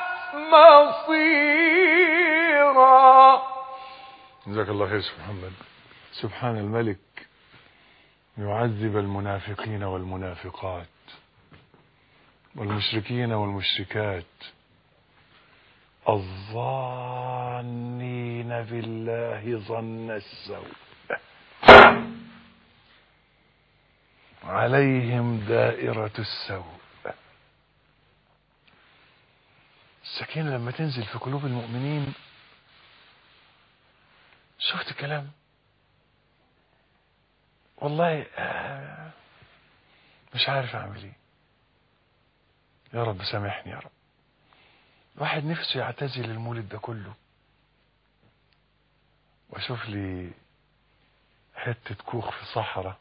مصيرا جزاك الله خير شيخ محمد سبحان الملك يعذب المنافقين والمنافقات والمشركين والمشركات الظانين بالله ظن السوء عليهم دائرة السوء السكينة لما تنزل في قلوب المؤمنين شفت كلام والله آه، مش عارف اعمل ايه يا رب سامحني يا رب واحد نفسه يعتزل المولد ده كله واشوف لي حتة كوخ في صحراء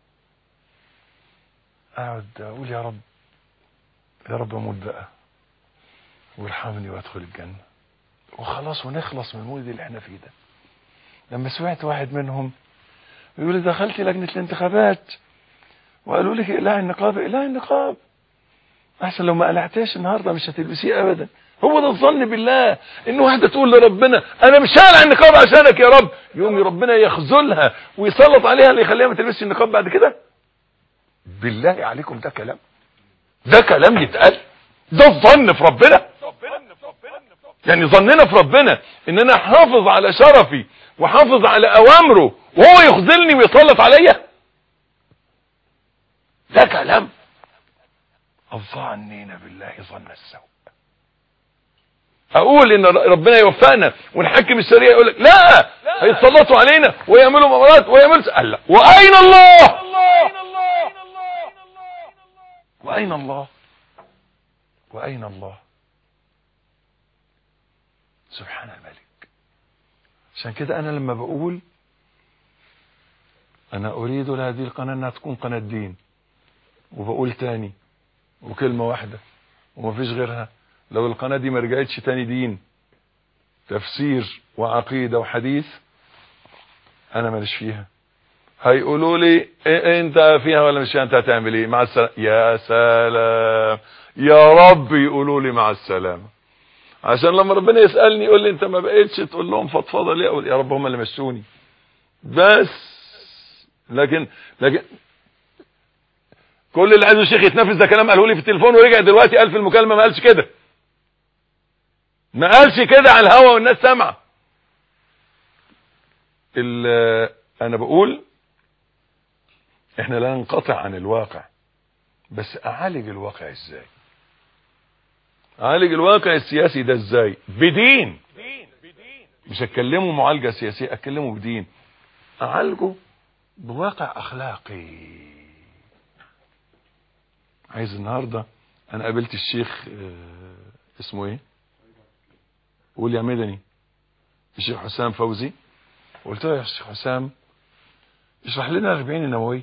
اقعد اقول يا رب يا رب اموت بقى وارحمني وادخل الجنة وخلاص ونخلص من المولد اللي احنا فيه ده لما سمعت واحد منهم يقول لي دخلت لجنة الانتخابات وقالوا لك اقلعي النقاب اقلعي النقاب احسن لو ما قلعتهاش النهارده مش هتلبسيه ابدا هو ده الظن بالله ان واحده تقول لربنا انا مش هقلع النقاب عشانك يا رب يقوم ربنا يخذلها ويسلط عليها اللي يخليها ما تلبسش النقاب بعد كده بالله عليكم ده كلام ده كلام يتقال ده الظن في ربنا يعني ظننا في ربنا ان انا احافظ على شرفي واحافظ على اوامره وهو يخذلني ويسلط عليا ده كلام الظانين بالله ظن السوء اقول ان ربنا يوفقنا ونحكم الشريعه يقول لك لا هيتسلطوا علينا ويعملوا مؤامرات ويعملوا قال لا واين الله واين الله واين الله سبحان الملك عشان كده انا لما بقول انا اريد لهذه القناه انها تكون قناه دين وبقول تاني وكلمه واحده ومفيش غيرها لو القناه دي ما رجعتش تاني دين تفسير وعقيده وحديث انا ماليش فيها هيقولوا لي إيه انت فيها ولا مش فيها انت هتعمل ايه مع السلامه يا سلام يا رب يقولوا لي مع السلامه عشان لما ربنا يسالني يقول لي انت ما بقيتش تقول لهم فضفضه ليه اقول يا رب هم اللي مشوني بس لكن لكن كل اللي عايزه الشيخ يتنفذ ده كلام قاله لي في التليفون ورجع دلوقتي قال في المكالمه ما قالش كده ما قالش كده على الهوا والناس سامعه انا بقول احنا لا ننقطع عن الواقع بس اعالج الواقع ازاي اعالج الواقع السياسي ده ازاي بدين مش اتكلمه معالجه سياسيه اتكلمه بدين اعالجه بواقع اخلاقي عايز النهارده انا قابلت الشيخ اه اسمه ايه قول يا مدني الشيخ حسام فوزي قلت له يا شيخ حسام اشرح لنا الاربعين النوويه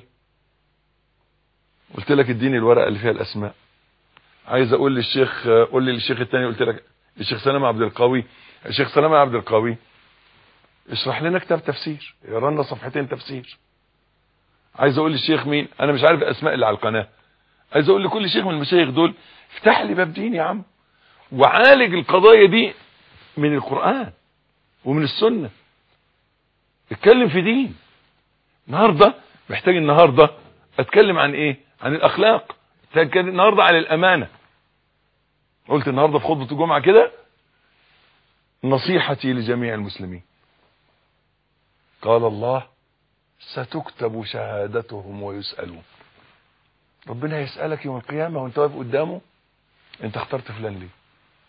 قلت لك اديني الورقه اللي فيها الاسماء عايز اقول للشيخ قول لي للشيخ الثاني قلت لك الشيخ سلام عبد القوي الشيخ سلام عبد القوي اشرح لنا كتاب تفسير اقرا لنا صفحتين تفسير عايز اقول للشيخ مين انا مش عارف الاسماء اللي على القناه عايز اقول لكل شيخ من المشايخ دول افتح لي باب دين يا عم وعالج القضايا دي من القران ومن السنه اتكلم في دين النهارده محتاج النهارده اتكلم عن ايه عن الاخلاق اتكلم النهارده عن الامانه قلت النهارده في خطبه الجمعه كده نصيحتي لجميع المسلمين قال الله ستكتب شهادتهم ويسالون ربنا يسالك يوم القيامه وانت واقف قدامه انت اخترت فلان ليه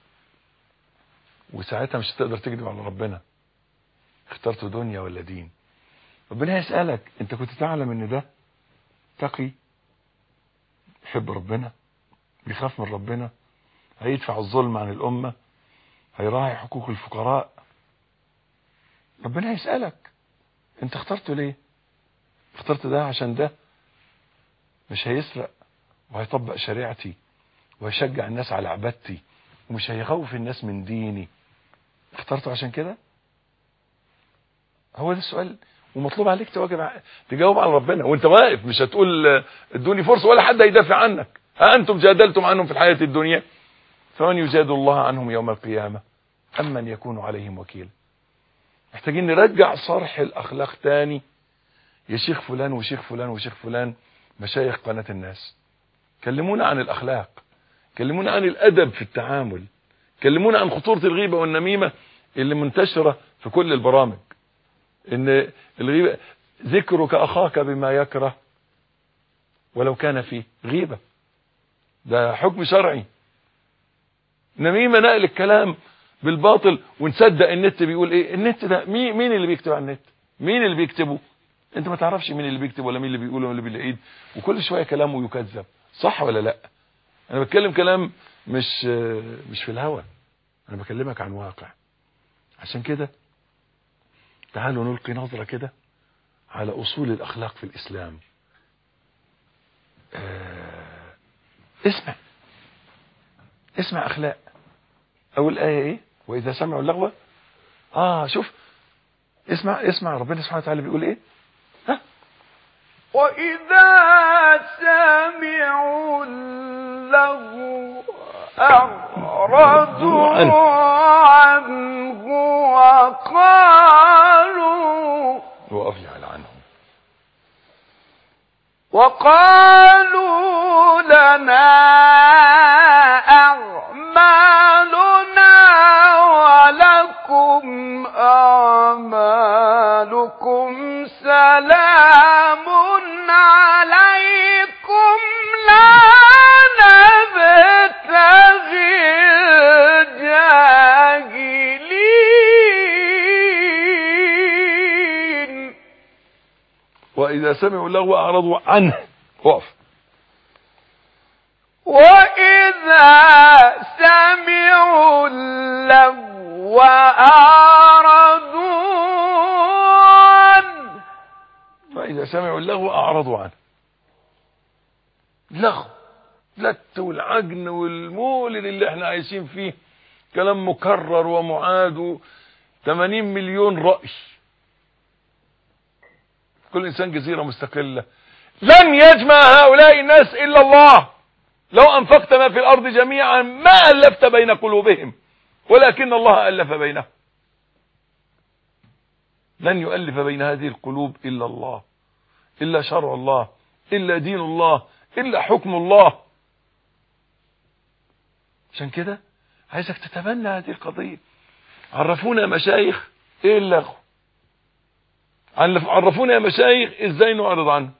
وساعتها مش هتقدر تكذب على ربنا اخترت دنيا ولا دين ربنا يسألك انت كنت تعلم ان ده تقي يحب ربنا بيخاف من ربنا هيدفع الظلم عن الأمة هيراعي حقوق الفقراء ربنا يسألك انت اخترته ليه اخترت ده عشان ده مش هيسرق وهيطبق شريعتي وهيشجع الناس على عبادتي ومش هيخوف الناس من ديني اخترته عشان كده هو ده السؤال ومطلوب عليك تواجب تجاوب على ربنا وانت واقف مش هتقول ادوني فرصه ولا حد هيدافع عنك ها انتم جادلتم عنهم في الحياه الدنيا فمن يجادل الله عنهم يوم القيامه امن يكون عليهم وكيلا محتاجين نرجع صرح الاخلاق تاني يا شيخ فلان وشيخ فلان وشيخ فلان مشايخ قناه الناس كلمونا عن الاخلاق كلمونا عن الادب في التعامل كلمونا عن خطوره الغيبه والنميمه اللي منتشره في كل البرامج ان الغيبه ذكرك اخاك بما يكره ولو كان فيه غيبة ده حكم شرعي نميمة نقل الكلام بالباطل ونصدق النت بيقول ايه النت ده مين, مين اللي بيكتب على النت مين اللي بيكتبه انت ما تعرفش مين اللي بيكتب ولا مين اللي بيقول ولا اللي بيعيد وكل شوية كلامه يكذب صح ولا لا انا بتكلم كلام مش مش في الهوى انا بكلمك عن واقع عشان كده تعالوا نلقي نظرة كده على اصول الاخلاق في الاسلام آه اسمع اسمع اخلاق اول ايه ايه واذا سمعوا اللغو اه شوف اسمع اسمع ربنا سبحانه وتعالى بيقول ايه ها وإذا سمعوا اللغو أعرضوا عنه. عنه وقالوا وقف لي على عنهم وقالوا لنا أعمالنا ولكم أعمالكم سلام عليكم لا نبتغي الجاهلين واذا سمعوا اللغو اعرضوا عنه وقف وإذا سمعوا اللغو أعرضوا عنه فإذا سمعوا اللغو أعرضوا عنه لغو لت والعجن والمولد اللي احنا عايشين فيه كلام مكرر ومعاد و 80 مليون رأي كل إنسان جزيرة مستقلة لن يجمع هؤلاء الناس إلا الله لو أنفقت ما في الأرض جميعا ما ألفت بين قلوبهم ولكن الله ألف بينهم لن يؤلف بين هذه القلوب إلا الله إلا شرع الله إلا دين الله إلا حكم الله عشان كده عايزك تتبنى هذه القضية عرفونا يا مشايخ ايه اللغو عرفونا يا مشايخ ازاي نعرض عنه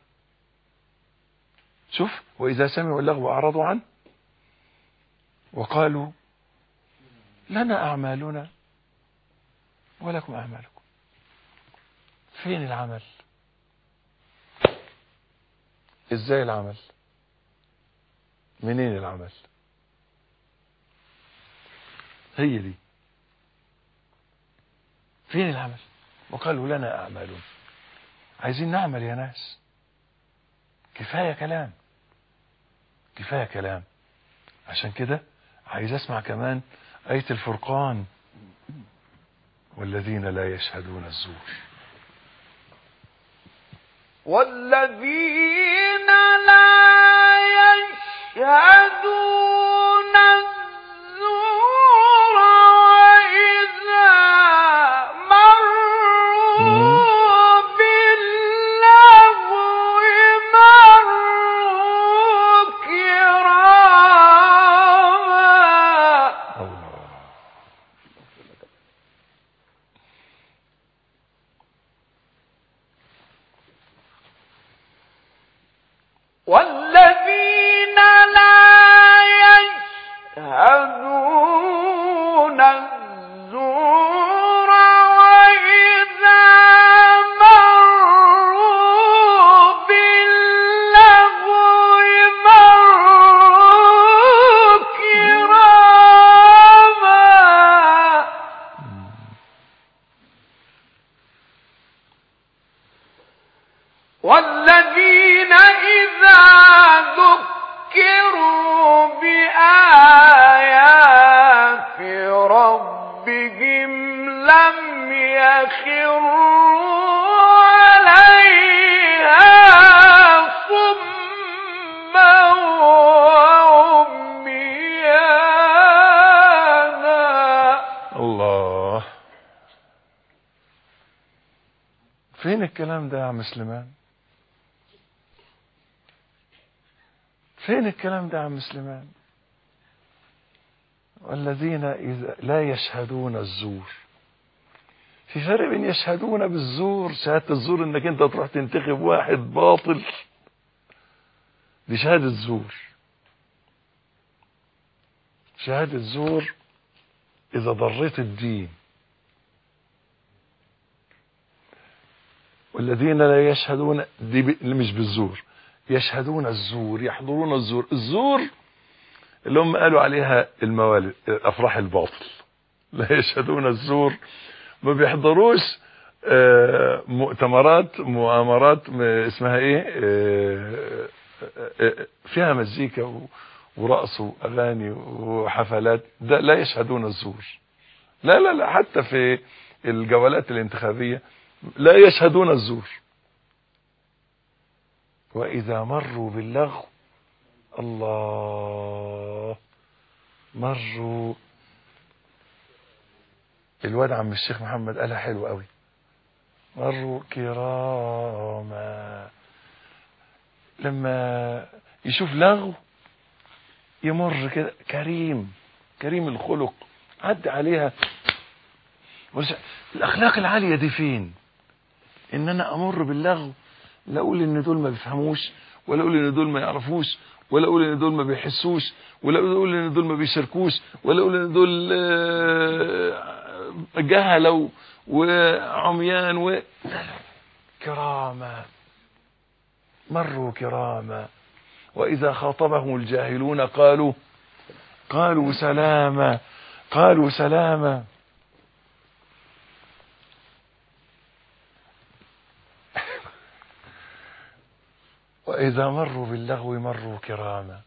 شوف واذا سمعوا اللغو اعرضوا عنه وقالوا لنا اعمالنا ولكم اعمالكم فين العمل ازاي العمل منين العمل هي دي فين العمل وقالوا لنا اعمالنا عايزين نعمل يا ناس كفايه كلام كفايه كلام عشان كده عايز اسمع كمان ايه الفرقان والذين لا يشهدون الزور والذين لا يشهدون الزور وإذا مروا باللغو مروا كراما الله والذين لا يشهدون الزور وإذا مروا باللغو مروا كراما والذين إذا ذكروا بآيات ربهم لم يخروا عليها صما وعميانا الله فين الكلام ده يا عم سليمان فين الكلام ده يا عم سليمان والذين إذا لا يشهدون الزور في فرق بين يشهدون بالزور شهادة الزور انك انت تروح تنتخب واحد باطل دي شهادة زور شهادة زور إذا ضريت الدين والذين لا يشهدون دي ب... مش بالزور يشهدون الزور يحضرون الزور الزور اللي هم قالوا عليها الموالد افراح الباطل لا يشهدون الزور ما بيحضروش آه، مؤتمرات مؤامرات م- اسمها ايه آه، آه، فيها مزيكا و- ورقص واغاني وحفلات ده لا يشهدون الزور لا لا لا حتى في الجولات الانتخابيه لا يشهدون الزور واذا مروا باللغو الله مروا الواد عم الشيخ محمد قالها حلو قوي مروا كراما لما يشوف لغو يمر كده كريم كريم الخلق عدى عليها بص، الاخلاق العاليه دي فين ان انا امر باللغو لا اقول ان دول ما بيفهموش ولا اقول ان دول ما يعرفوش ولا اقول ان دول ما بيحسوش ولا اقول ان دول ما بيشاركوش ولا اقول ان دول آه، جهله وعميان و لا لا. كراما مروا كراما واذا خاطبهم الجاهلون قالوا قالوا سلاما قالوا سلاما وإذا مروا باللغو مروا كراما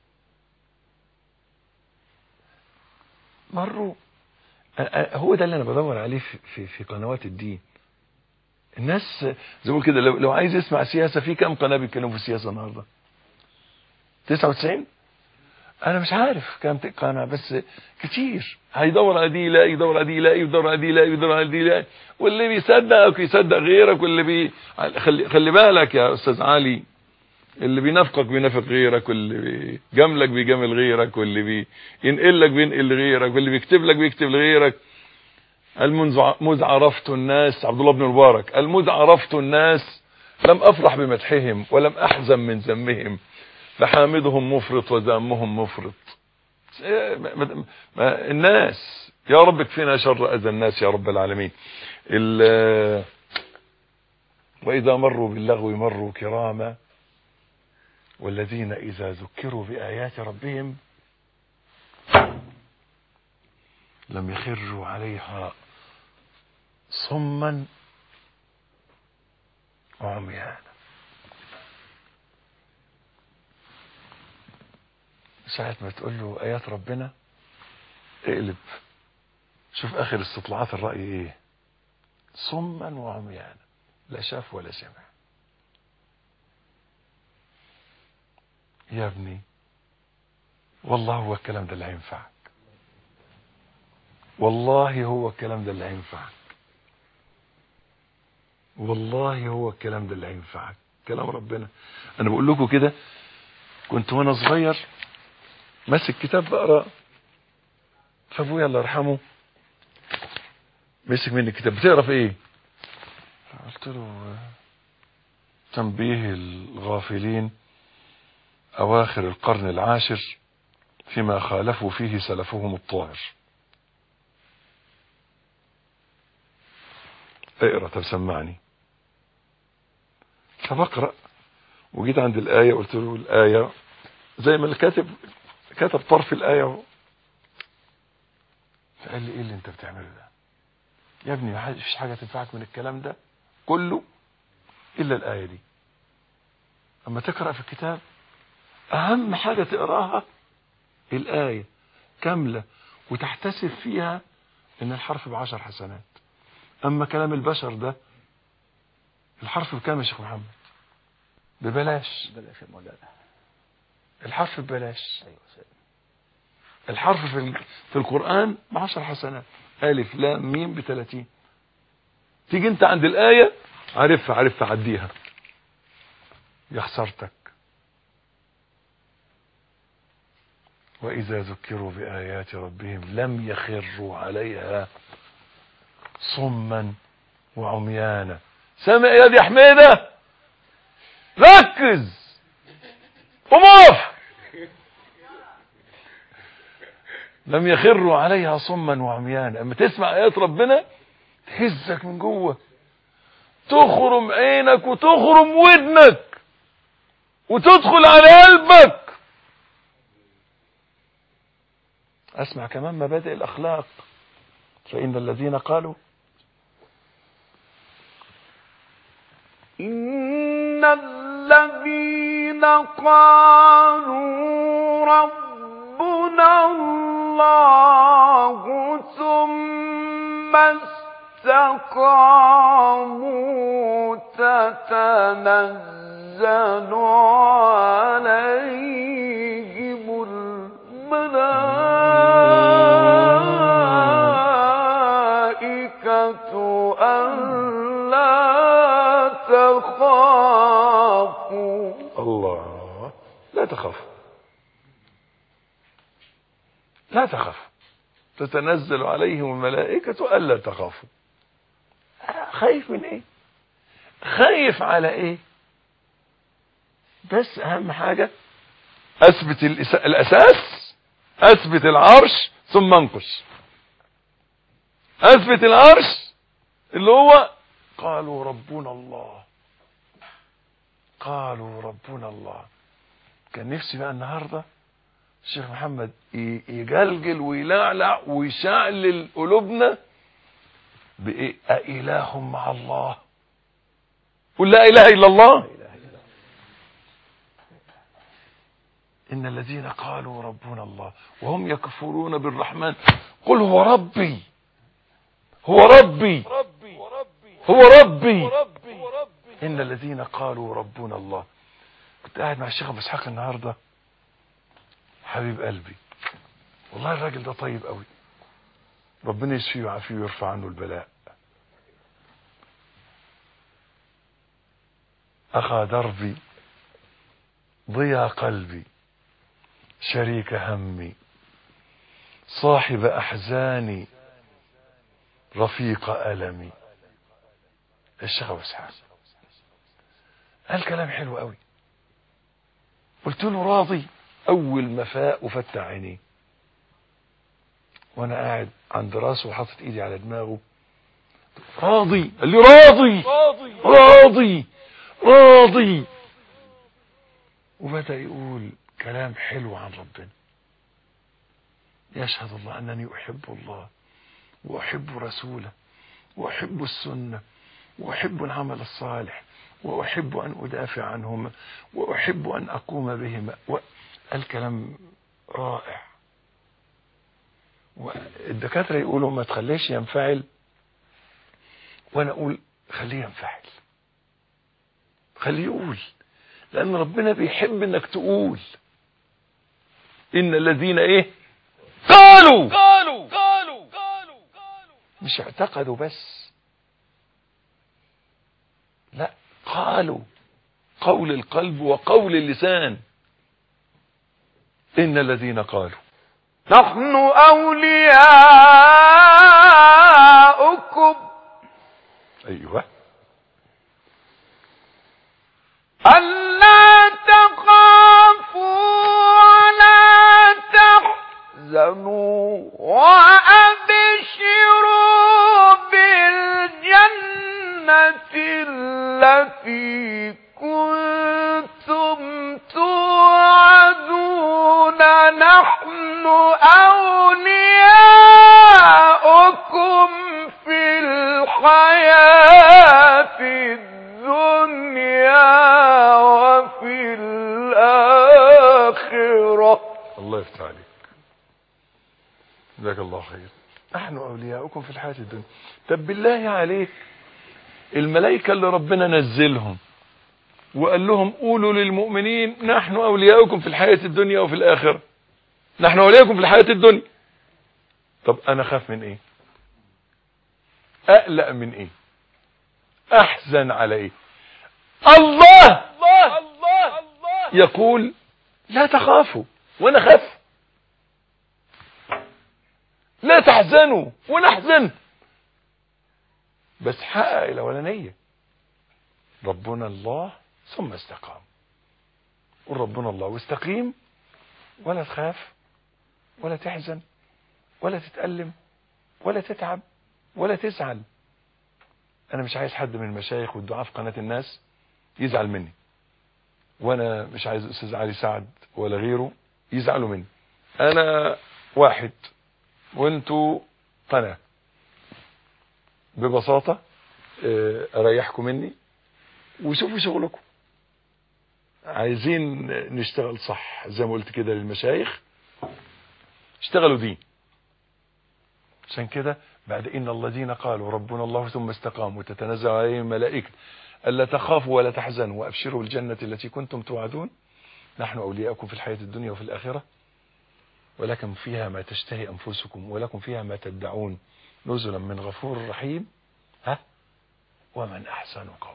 مروا أ- أ- هو ده اللي أنا بدور عليه في, في, في قنوات الدين الناس زي ما بقول كده لو, لو عايز يسمع سياسة في كم قناة بيتكلموا في السياسة النهاردة 99 أنا مش عارف كم قناة بس كتير هيدور على دي يلاقي يدور على دي يلاقي يدور على دي يلاقي يدور على دي يلاقي واللي بيصدقك يصدق غيرك واللي بي خلي, خلي بالك يا أستاذ علي اللي بينافقك بينافق غيرك واللي بيجاملك بيجامل غيرك واللي بينقل لك بينقل غيرك واللي بيكتب لك بيكتب لغيرك المنذ مذ عرفت الناس عبد الله بن مبارك المذ عرفت الناس لم افرح بمدحهم ولم احزن من ذمهم فحامدهم مفرط وذمهم مفرط إيه، ما- ما- ما- الناس يا رب اكفينا شر اذى الناس يا رب العالمين ال- واذا مروا باللغو مروا كراما والذين إذا ذكروا بآيات ربهم لم يخروا عليها صما وعميانا ساعة ما تقول له آيات ربنا اقلب شوف آخر استطلاعات الرأي ايه صما وعميانا لا شاف ولا سمع يا ابني والله هو الكلام ده اللي هينفعك والله هو الكلام ده اللي هينفعك والله هو الكلام ده اللي هينفعك كلام ربنا انا بقول لكم كده كنت وانا صغير ماسك كتاب بقرا فابويا الله يرحمه مسك مني الكتاب بتقرا في ايه قلت له آه، تنبيه الغافلين أواخر القرن العاشر فيما خالفوا فيه سلفهم الطاهر اقرا طب سمعني فبقرا وجيت عند الآية قلت له الآية زي ما الكاتب كتب طرف الآية فقال لي ايه اللي انت بتعمله ده يا ابني ما فيش حاجة تنفعك من الكلام ده كله إلا الآية دي أما تقرأ في الكتاب أهم حاجة تقراها الآية كاملة وتحتسب فيها إن الحرف بعشر حسنات أما كلام البشر ده الحرف بكام يا شيخ محمد ببلاش بلاش يا مولانا الحرف ببلاش ايوه سيدي. الحرف في ال- في القرآن بعشر حسنات ألف لام ميم بثلاثين تيجي أنت عند الآية عرفها عرفت عديها يا خسارتك وإذا ذكروا بآيات ربهم لم يخروا عليها صما وعميانا سامع يا دي حميدة ركز قوم اقف لم يخروا عليها صما وعميانا اما تسمع ايات ربنا تهزك من جوه تخرم عينك وتخرم ودنك وتدخل على قلبك اسمع كمان مبادئ الاخلاق فان الذين قالوا إن الذين قالوا ربنا الله ثم استقاموا تتنزل عليهم الملائكة ألا تخافوا الله لا تخاف لا تخاف تتنزل عليهم الملائكة ألا تخافوا خايف من ايه خايف على ايه بس اهم حاجة اثبت الأس- الاساس اثبت العرش ثم انقش اثبت العرش اللي هو قالوا ربنا الله قالوا ربنا الله كان نفسي بقى النهارده الشيخ محمد ي- يجلجل ويلعلع ويشعلل قلوبنا بإيه أإله مع الله قل لا إله إلا الله إن الذين قالوا ربنا الله وهم يكفرون بالرحمن قل هو ربي هو ربي هو ربي إن الذين قالوا ربنا الله كنت قاعد مع الشيخ أبو إسحاق النهارده حبيب قلبي والله الراجل ده طيب قوي ربنا يشفيه ويعافيه ويرفع عنه البلاء أخا دربي ضيا قلبي شريك همي صاحب أحزاني رفيق ألمي الشيخ أبو إسحاق قال كلام حلو قوي قلت له راضي أول ما فاق وفتح عينيه وانا قاعد عند راسه وحاطط ايدي على دماغه راضي قال لي راضي راضي راضي وبدأ يقول كلام حلو عن ربنا يشهد الله أنني أحب الله وأحب رسوله وأحب السنة وأحب العمل الصالح وأحب أن أدافع عنهما وأحب أن أقوم بهما و... الكلام رائع والدكاترة يقولوا ما تخليش ينفعل وانا اقول خليه ينفعل خليه يقول لان ربنا بيحب انك تقول ان الذين ايه قالوا قالوا قالوا قالوا مش اعتقدوا بس لا قالوا قول القلب وقول اللسان ان الذين قالوا نحن أولياؤكم ايوه ألا تخافوا ولا تحزنوا وأبشروا بالجنة التي كنتم توعدون نحن أولياؤكم في الحياة الدنيا وفي الآخرة الله يفتح عليك جزاك الله خير نحن اولياؤكم في الحياه الدنيا طب بالله عليك الملائكه اللي ربنا نزلهم وقال لهم قولوا للمؤمنين نحن اولياؤكم في الحياه الدنيا وفي الاخره نحن اولياؤكم في الحياه الدنيا طب انا خاف من ايه اقلق من ايه احزن على ايه الله يقول لا تخافوا وانا خاف لا تحزنوا وانا احزن بس حقق الاولانيه ربنا الله ثم استقام قول ربنا الله واستقيم ولا تخاف ولا تحزن ولا تتألم ولا تتعب ولا تزعل انا مش عايز حد من المشايخ والدعاء في قناة الناس يزعل مني وانا مش عايز استاذ علي سعد ولا غيره يزعلوا مني انا واحد وانتوا قناة ببساطة اه، اريحكم مني وشوفوا شغلكم عايزين نشتغل صح زي ما قلت كده للمشايخ اشتغلوا دين عشان كده بعد ان الذين قالوا ربنا الله ثم استقاموا تتنزل عليهم ملائكه الا تخافوا ولا تحزنوا وابشروا بالجنه التي كنتم توعدون نحن اولياؤكم في الحياه الدنيا وفي الاخره ولكم فيها ما تشتهي انفسكم ولكم فيها ما تدعون نزلا من غفور رحيم ها ومن احسن قولا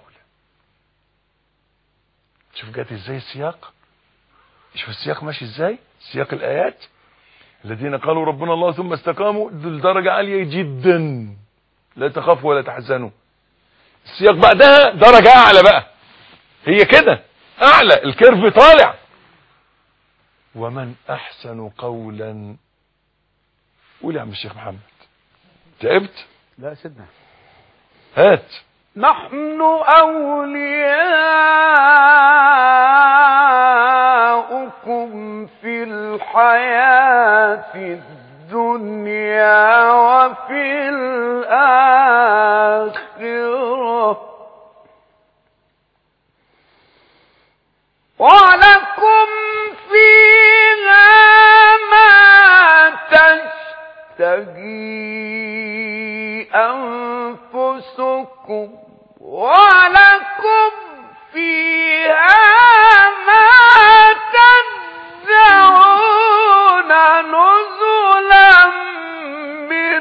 شوف جات ازاي السياق شوف السياق ماشي ازاي سياق الايات الذين قالوا ربنا الله ثم استقاموا دول درجة عالية جدا لا تخافوا ولا تحزنوا السياق بعدها درجة اعلى بقى هي كده اعلى الكيرف طالع ومن احسن قولا قول يا عم الشيخ محمد تعبت لا سيدنا هات نحن أولياؤكم في الحياة الدنيا وفي الآخرة ولكم فيها ما تشتهي أنفسكم ولكم فيها ما تدعون نزلا من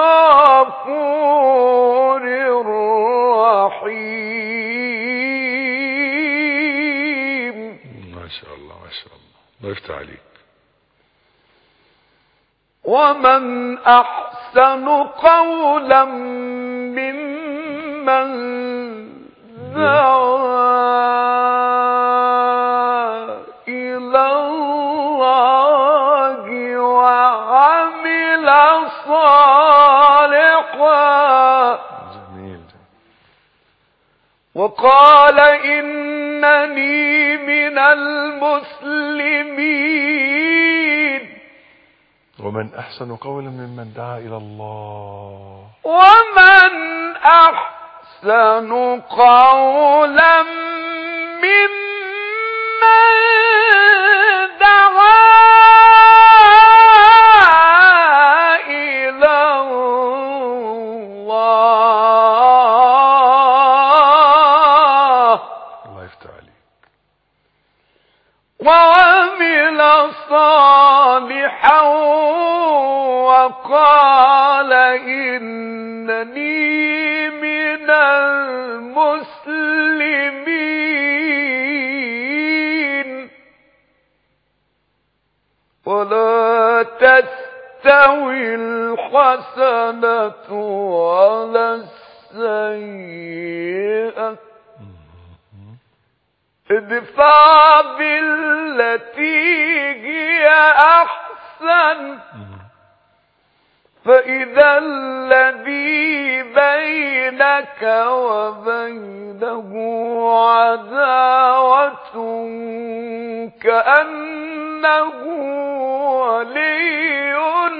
غفور رحيم ما شاء الله ما شاء الله الله يفتح عليك ومن أحسن قولا ممن دعا إلى الله وعمل صالحا جميل وقال إنني من المسلمين ومن احسن قولا ممن دعا الى الله ومن أحسن قولا ممن دعا إلى الله الله يفتح عليك وعمل صالحا وقال إنني من المسلمين ولا تستوي الحسنة ولا السيئة ادفع بالتي هي احسن فاذا الذي بينك وبينه عداوه كانه ولي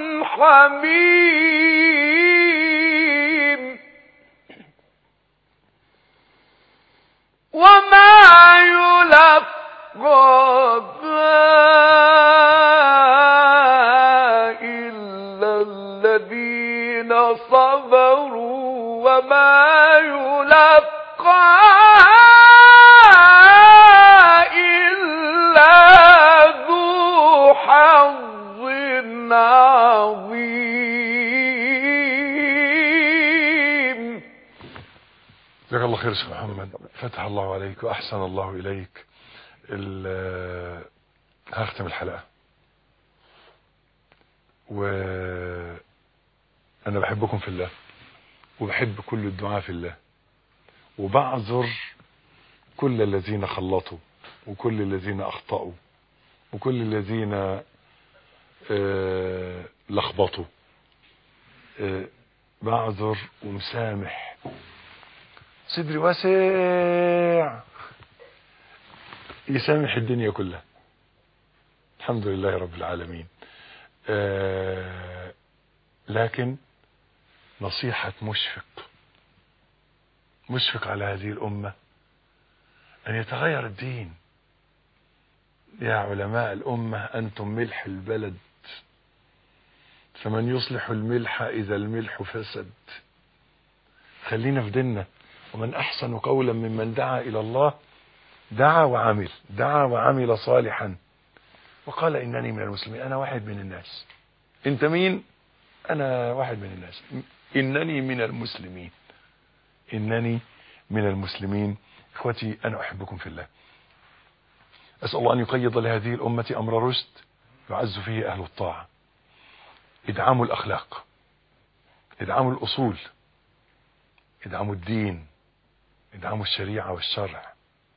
حميم وما يلقى إلا الذين صبروا وما يلقى إلا ذو حظ عظيم جزاك الله خير يا شيخ محمد فتح الله عليك واحسن الله اليك ال- هختم الحلقه و انا بحبكم في الله وبحب كل الدعاء في الله وبعذر كل الذين خلطوا وكل الذين أخطأوا وكل الذين آه، لخبطوا آه، بعذر ومسامح صدري واسع يسامح الدنيا كلها الحمد لله رب العالمين آه، لكن نصيحة مشفق مشفق على هذه الأمة أن يتغير الدين يا علماء الأمة أنتم ملح البلد فمن يصلح الملح إذا الملح فسد خلينا في ديننا ومن أحسن قولا ممن دعا إلى الله دعا وعمل دعا وعمل صالحا وقال إنني من المسلمين أنا واحد من الناس أنت مين أنا واحد من الناس إنني من المسلمين إنني من المسلمين إخوتي أنا أحبكم في الله أسأل الله أن يقيض لهذه الأمة أمر رشد يعز فيه أهل الطاعة ادعموا الأخلاق ادعموا الأصول ادعموا الدين ادعموا الشريعة والشرع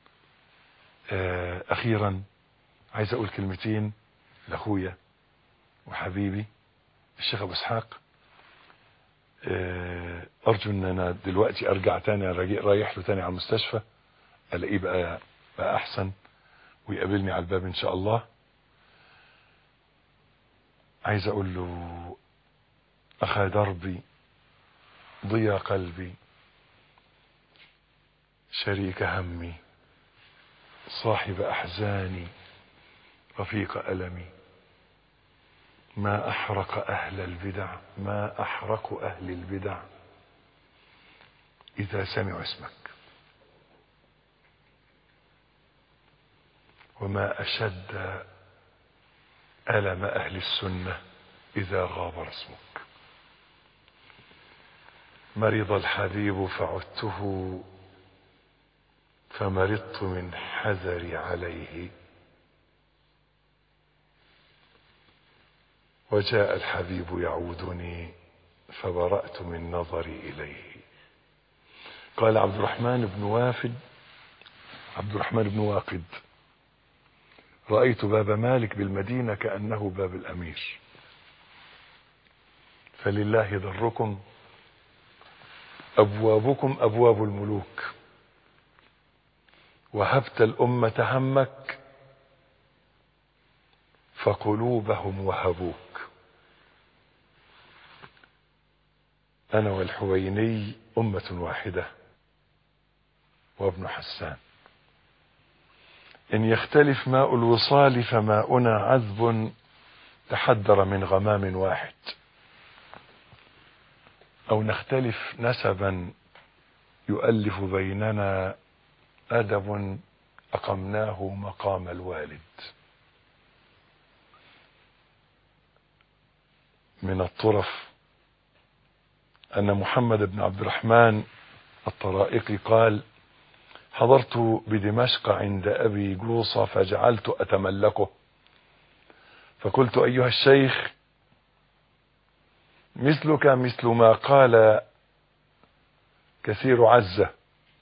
آه، أخيرا عايز أقول كلمتين لأخويا وحبيبي الشيخ أبو إسحاق آه، أرجو أن أنا دلوقتي أرجع تاني راجع- رايح له تاني على المستشفى ألاقيه بقى, بقى أحسن ويقابلني على الباب إن شاء الله عايز أقول له أخا دربي ضيا قلبي شريك همي صاحب أحزاني رفيق ألمي ما أحرق أهل البدع ما أحرق أهل البدع إذا سمعوا اسمك وما أشد ألم أهل السنة إذا غاب اسمك مرض الحبيب فعدته فمرضت من حذري عليه وجاء الحبيب يعودني فبرأت من نظري إليه قال عبد الرحمن بن وافد عبد الرحمن بن واقد رأيت باب مالك بالمدينة كأنه باب الأمير فلله ضركم أبوابكم أبواب الملوك وهبت الأمة همك فقلوبهم وهبوك أنا والحويني أمة واحدة وابن حسان إن يختلف ماء الوصال فماؤنا عذب تحدر من غمام واحد أو نختلف نسبا يؤلف بيننا أدب أقمناه مقام الوالد من الطرف أن محمد بن عبد الرحمن الطرائقي قال حضرت بدمشق عند أبي جوصة فجعلت أتملكه فقلت أيها الشيخ مثلك مثل ما قال كثير عزة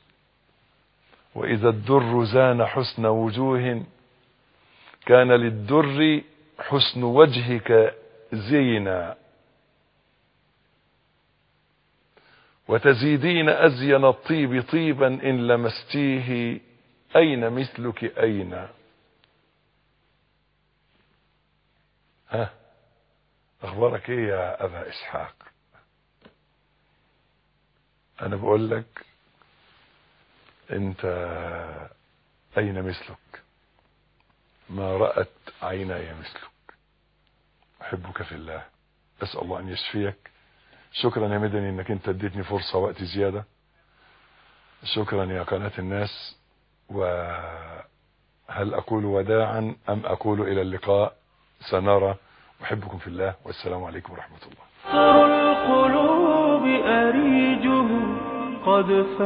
وإذا الدر زان حسن وجوه كان للدر حسن وجهك زينا وتزيدين أزين الطيب طيبا إن لمستيه أين مثلك أين ها أخبارك إيه يا أبا إسحاق أنا بقول لك أنت أين مثلك ما رأت عيناي مثلك أحبك في الله أسأل الله أن يشفيك شكرا يا مدني انك انت اديتني فرصة وقت زيادة شكرا يا قناة الناس وهل اقول وداعا ام اقول الى اللقاء سنرى احبكم في الله والسلام عليكم ورحمة الله عطر القلوب أريجه قد